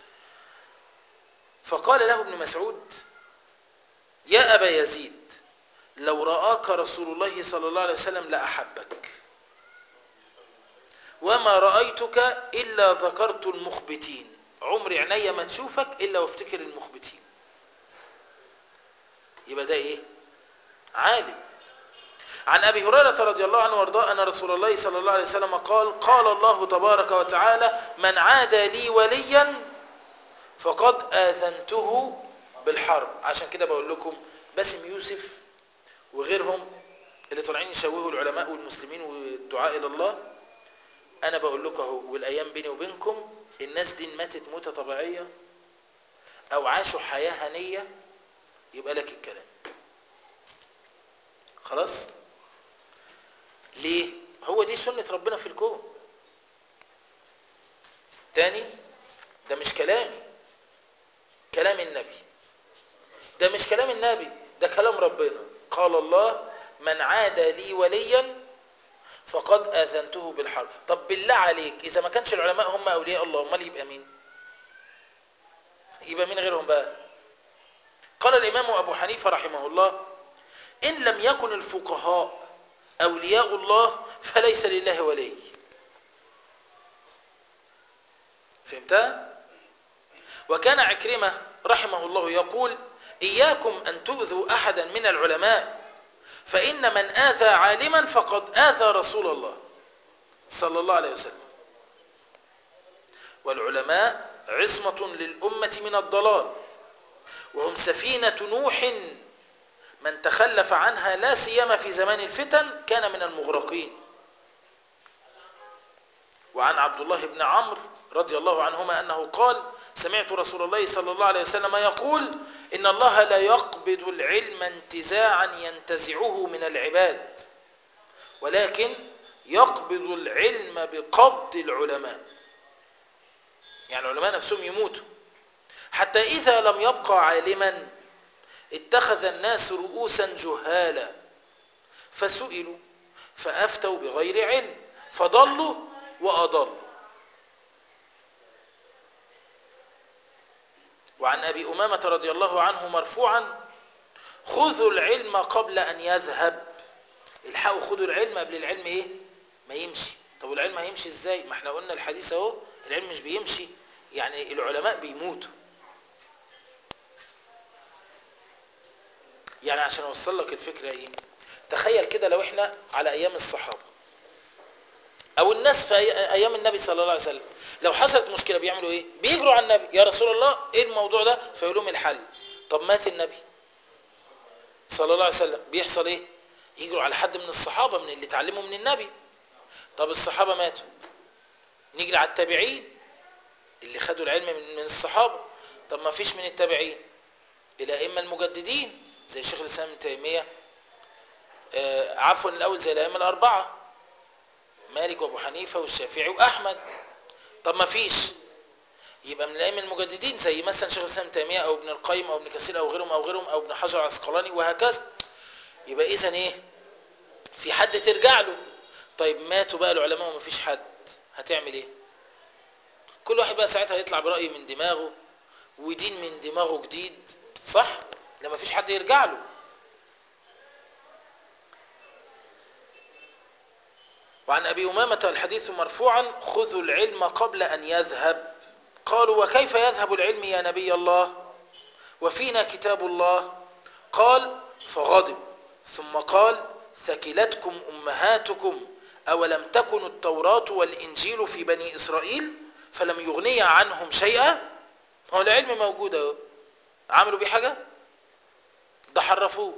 فقال له ابن مسعود يا أبا يزيد لو رآك رسول الله صلى الله عليه وسلم لأحبك وما رأيتك إلا ذكرت المخبتين عمري عينيا ما تشوفك إلا وافتكر المخبتين يبقى ده إيه عالم عن أبي هريرة رضي الله عنه وارضاه أن رسول الله صلى الله عليه وسلم قال قال الله تبارك وتعالى من عادى لي وليا فقد آذنته بالحرب عشان كده بقول لكم باسم يوسف وغيرهم اللي طالعين يشوهوا العلماء والمسلمين والدعاء إلى الله أنا بقول لكم أهو والأيام بيني وبينكم الناس دي ماتت موتة طبيعية أو عاشوا حياة هنية يبقى لك الكلام خلاص ليه هو دي سنة ربنا في الكون تاني ده مش كلامي كلام النبي ده مش كلام النبي ده كلام ربنا قال الله من عادى لي وليا فقد آذنته بالحرب طب بالله عليك إذا ما كانش العلماء هم أولياء الله امال يبقى مين يبقى مين غيرهم بقى قال الإمام أبو حنيفة رحمه الله إن لم يكن الفقهاء أولياء الله فليس لله ولي فهمتها؟ وكان عكرمة رحمه الله يقول إياكم أن تؤذوا أحدا من العلماء فإن من آذى عالما فقد آذى رسول الله صلى الله عليه وسلم والعلماء عصمة للأمة من الضلال وهم سفينة نوح من تخلف عنها لا سيما في زمان الفتن كان من المغرقين وعن عبد الله بن عمرو رضي الله عنهما أنه قال سمعت رسول الله صلى الله عليه وسلم يقول إن الله لا يقبض العلم انتزاعا ينتزعه من العباد ولكن يقبض العلم بقبض العلماء يعني العلماء نفسهم يموتوا حتى إذا لم يبقى عالما اتخذ الناس رؤوسا جهالا فسئلوا فأفتوا بغير علم فضلوا وأضلوا وعن أبي أمامة رضي الله عنه مرفوعا خذوا العلم قبل أن يذهب الحقوا خذوا العلم قبل العلم إيه ما يمشي طب العلم هيمشي إزاي ما احنا قلنا الحديث اهو العلم مش بيمشي يعني العلماء بيموتوا يعني عشان اوصل لك الفكره ايه تخيل كده لو احنا على ايام الصحابه او الناس في أي- ايام النبي صلى الله عليه وسلم لو حصلت مشكله بيعملوا ايه بيجروا على النبي يا رسول الله ايه الموضوع ده فيقول لهم الحل طب مات النبي صلى الله عليه وسلم بيحصل ايه يجروا على حد من الصحابه من اللي اتعلموا من النبي طب الصحابه ماتوا نجري على التابعين اللي خدوا العلم من من الصحابه طب ما فيش من التابعين الائمه المجددين زي شيخ الاسلام ابن تيميه آه، عفوا الاول زي الائمه الاربعه مالك وابو حنيفه والشافعي واحمد طب ما فيش يبقى من الائمه المجددين زي مثلا شيخ الاسلام ابن تيميه او ابن القيم او ابن كثير او غيرهم او غيرهم او ابن حجر العسقلاني وهكذا يبقى اذا ايه في حد ترجع له طيب ماتوا بقى العلماء وما فيش حد هتعمل ايه كل واحد بقى ساعتها يطلع برأي من دماغه ودين من دماغه جديد صح لما فيش حد يرجع له وعن أبي أمامة الحديث مرفوعا خذوا العلم قبل أن يذهب قالوا وكيف يذهب العلم يا نبي الله وفينا كتاب الله قال فغضب ثم قال ثكلتكم أمهاتكم أولم تكن التوراة والإنجيل في بني إسرائيل فلم يغني عنهم شيئا هو العلم موجود اهو عملوا بيه حاجة ده حرفوه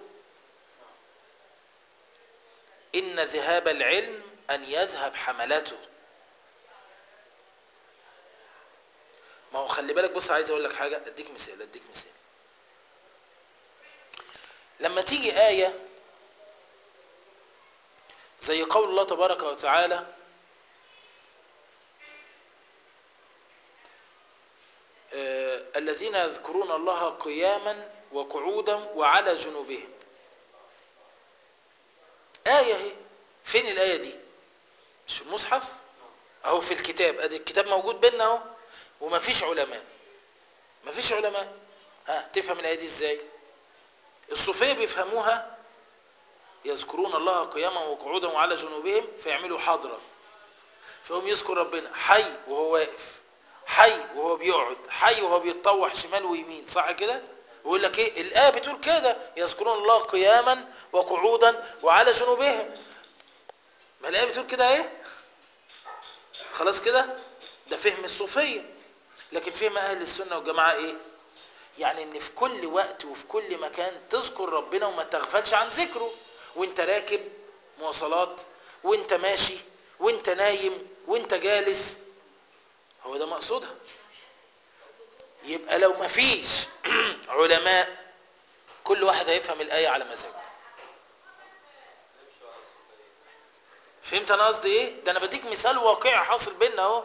إن ذهاب العلم أن يذهب حملته ما هو خلي بالك بص عايز أقول لك حاجة أديك مثال أديك مثال لما تيجي آية زي قول الله تبارك وتعالى آه، الذين يذكرون الله قياما وقعودا وعلى جنوبهم آية هي فين الآية دي مش في المصحف أهو في الكتاب أدي الكتاب موجود بيننا أهو ومفيش علماء مفيش علماء ها تفهم الآية دي إزاي الصوفية بيفهموها يذكرون الله قياما وقعودا وعلى جنوبهم فيعملوا حضرة فهم يذكر ربنا حي وهو واقف حي وهو بيقعد حي وهو بيتطوح شمال ويمين صح كده ويقول لك ايه الايه بتقول كده يذكرون الله قياما وقعودا وعلى جنوبهم ما الايه بتقول كده ايه خلاص كده ده فهم الصوفيه لكن فهم اهل السنه والجماعه ايه يعني ان في كل وقت وفي كل مكان تذكر ربنا وما تغفلش عن ذكره وانت راكب مواصلات وانت ماشي وانت نايم وانت جالس هو ده مقصودها يبقى لو ما فيش علماء كل واحد هيفهم الآية على مزاجه فهمت انا قصدي ايه ده انا بديك مثال واقعي حاصل بينا اهو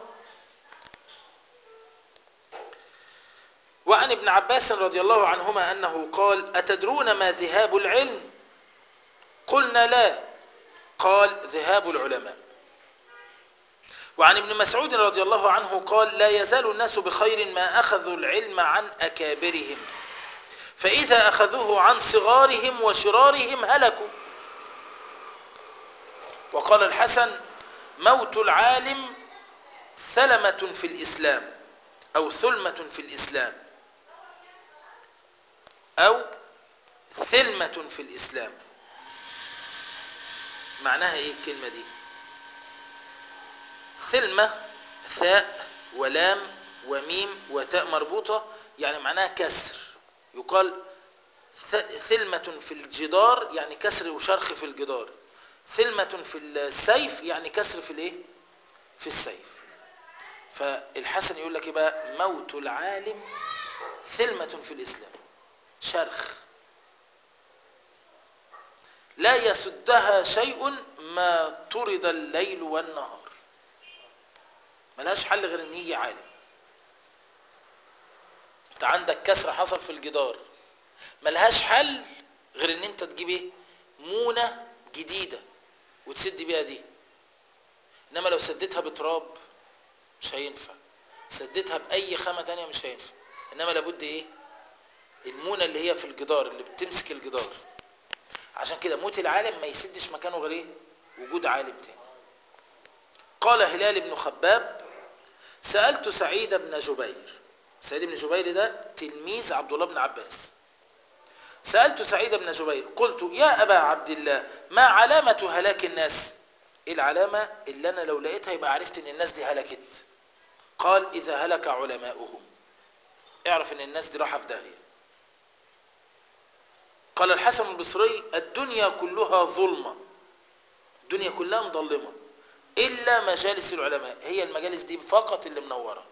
وعن ابن عباس رضي الله عنهما انه قال اتدرون ما ذهاب العلم قلنا لا قال ذهاب العلماء وعن ابن مسعود رضي الله عنه قال لا يزال الناس بخير ما اخذوا العلم عن اكابرهم فاذا اخذوه عن صغارهم وشرارهم هلكوا وقال الحسن موت العالم ثلمة في الإسلام أو ثلمة في الإسلام أو ثلمة في الإسلام معناها إيه الكلمة دي ثلمة ثاء ولام وميم وتاء مربوطة يعني معناها كسر يقال ثلمة في الجدار يعني كسر وشرخ في الجدار ثلمة في السيف يعني كسر في الايه في السيف فالحسن يقول لك ايه بقى موت العالم ثلمة في الإسلام شرخ لا يسدها شيء ما طرد الليل والنهار ملهاش حل غير ان يجي عالم انت عندك كسر حصل في الجدار ملهاش حل غير ان انت تجيب ايه مونه جديده وتسد بيها دي انما لو سدتها بتراب مش هينفع سدتها باي خامه تانية مش هينفع انما لابد ايه المونه اللي هي في الجدار اللي بتمسك الجدار عشان كده موت العالم ما يسدش مكانه غير ايه وجود عالم تاني قال هلال بن خباب سألت سعيد بن جبير سعيد بن جبير ده تلميذ عبد الله بن عباس سألت سعيد بن جبير قلت يا أبا عبد الله ما علامة هلاك الناس إيه العلامة اللي أنا لو لقيتها يبقى عرفت أن الناس دي هلكت قال إذا هلك علماؤهم اعرف أن الناس دي راحة في داهية قال الحسن البصري الدنيا كلها ظلمة الدنيا كلها مظلمة إلا مجالس العلماء هي المجالس دي فقط اللي منورة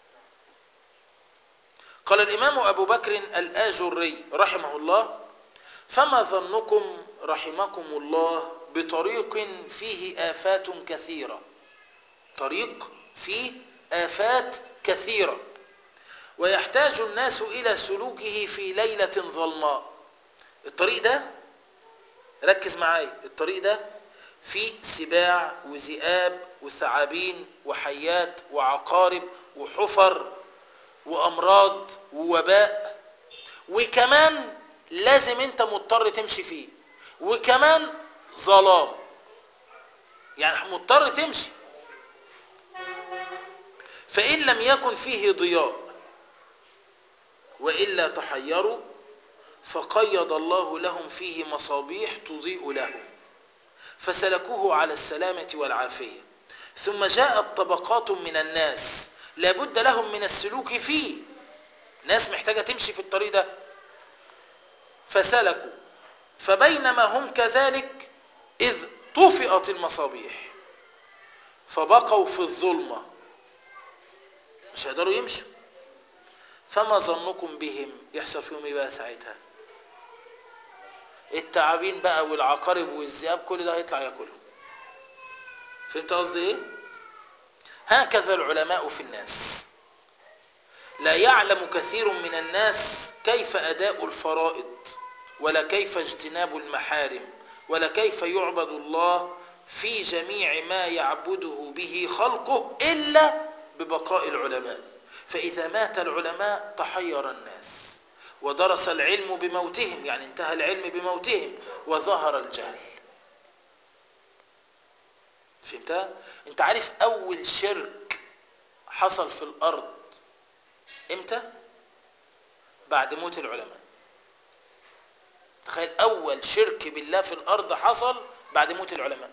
قال الإمام أبو بكر الآجري رحمه الله فما ظنكم رحمكم الله بطريق فيه آفات كثيرة طريق فيه آفات كثيرة ويحتاج الناس إلى سلوكه في ليلة ظلماء الطريق ده ركز معايا الطريق ده فيه سباع وذئاب وثعابين وحيات وعقارب وحفر وامراض ووباء وكمان لازم انت مضطر تمشي فيه وكمان ظلام يعني مضطر تمشي فان لم يكن فيه ضياء والا تحيروا فقيض الله لهم فيه مصابيح تضيء لهم فسلكوه على السلامه والعافيه ثم جاءت طبقات من الناس لابد لهم من السلوك فيه ناس محتاجة تمشي في الطريق ده فسلكوا فبينما هم كذلك إذ طفئت المصابيح فبقوا في الظلمة مش هيقدروا يمشوا فما ظنكم بهم يحصل فيهم ايه بقى ساعتها التعابين بقى والعقارب والذئاب كل ده هيطلع ياكلهم فهمت قصدي ايه هكذا العلماء في الناس لا يعلم كثير من الناس كيف أداء الفرائض ولا كيف اجتناب المحارم ولا كيف يعبد الله في جميع ما يعبده به خلقه إلا ببقاء العلماء فإذا مات العلماء تحير الناس ودرس العلم بموتهم يعني انتهى العلم بموتهم وظهر الجهل فهمتها؟ انت عارف اول شرك حصل في الارض امتى بعد موت العلماء تخيل اول شرك بالله في الارض حصل بعد موت العلماء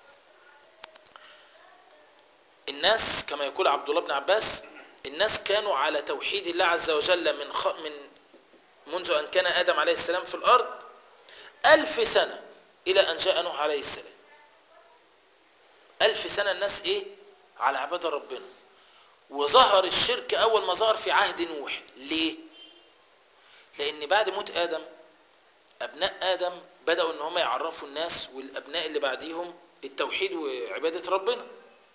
الناس كما يقول عبد الله بن عباس الناس كانوا على توحيد الله عز وجل من خ... من منذ ان كان ادم عليه السلام في الارض ألف سنة إلى أن جاء نوح عليه السلام ألف سنة الناس إيه على عبادة ربنا وظهر الشرك أول ما ظهر في عهد نوح ليه لأن بعد موت آدم أبناء آدم بدأوا إن هم يعرفوا الناس والأبناء اللي بعديهم التوحيد وعبادة ربنا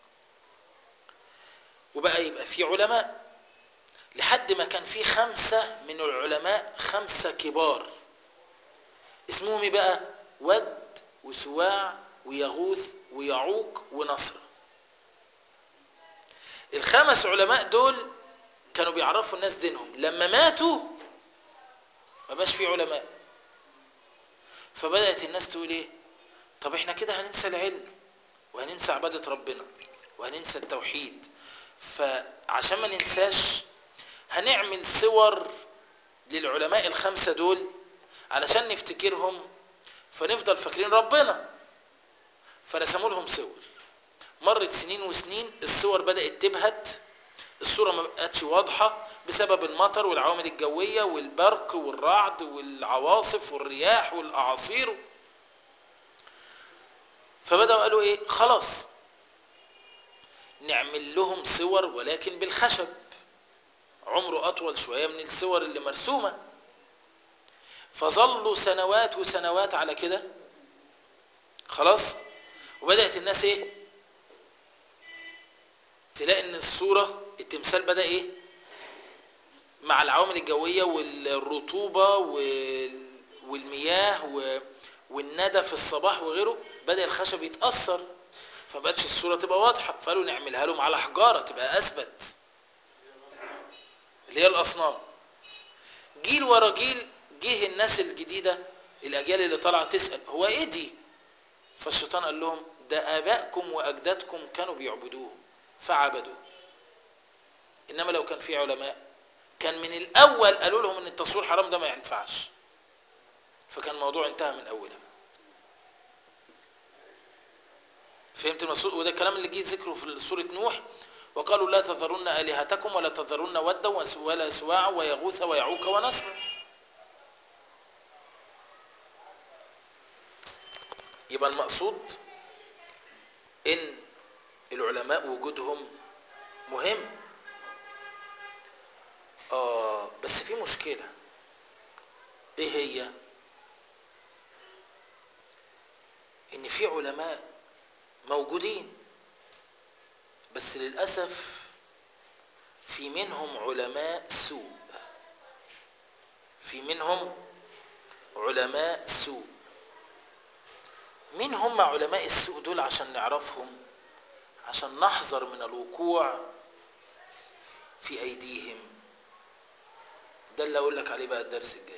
وبقى يبقى في علماء لحد ما كان في خمسة من العلماء خمسة كبار اسمهم ايه بقى ود وسواع ويغوث ويعوق ونصر الخمس علماء دول كانوا بيعرفوا الناس دينهم لما ماتوا ما بقاش في علماء فبدأت الناس تقول ايه طب احنا كده هننسى العلم وهننسى عبادة ربنا وهننسى التوحيد فعشان ما ننساش هنعمل صور للعلماء الخمسة دول علشان نفتكرهم فنفضل فاكرين ربنا فرسموا لهم صور مرت سنين وسنين الصور بدأت تبهت الصورة ما بقتش واضحة بسبب المطر والعوامل الجوية والبرق والرعد والعواصف والرياح والأعاصير فبدأوا قالوا ايه خلاص نعمل لهم صور ولكن بالخشب عمره أطول شوية من الصور اللي مرسومة فظلوا سنوات وسنوات على كده خلاص وبدأت الناس ايه تلاقي ان الصورة التمثال بدأ ايه مع العوامل الجوية والرطوبة والمياه والندى في الصباح وغيره بدأ الخشب يتأثر فبقتش الصورة تبقى واضحة فقالوا نعملها لهم على حجارة تبقى أثبت اللي هي الأصنام جيل ورا جيل جه الناس الجديدة الأجيال اللي طالعة تسأل هو إيه دي فالشيطان قال لهم ده آبائكم وأجدادكم كانوا بيعبدوه فعبدوه إنما لو كان في علماء كان من الأول قالوا لهم إن التصوير حرام ده ما ينفعش فكان الموضوع انتهى من أولها فهمت المقصود وده الكلام اللي جه ذكره في سورة نوح وقالوا لا تذرن آلهتكم ولا تذرن ودا ولا سواعا ويغوث ويعوق ونصر يبقى المقصود ان العلماء وجودهم مهم اه بس في مشكلة ايه هي ان في علماء موجودين بس للأسف في منهم علماء سوء في منهم علماء سوء مين هم علماء السوء دول عشان نعرفهم عشان نحذر من الوقوع في أيديهم ده اللي أقول لك عليه بقى الدرس الجاي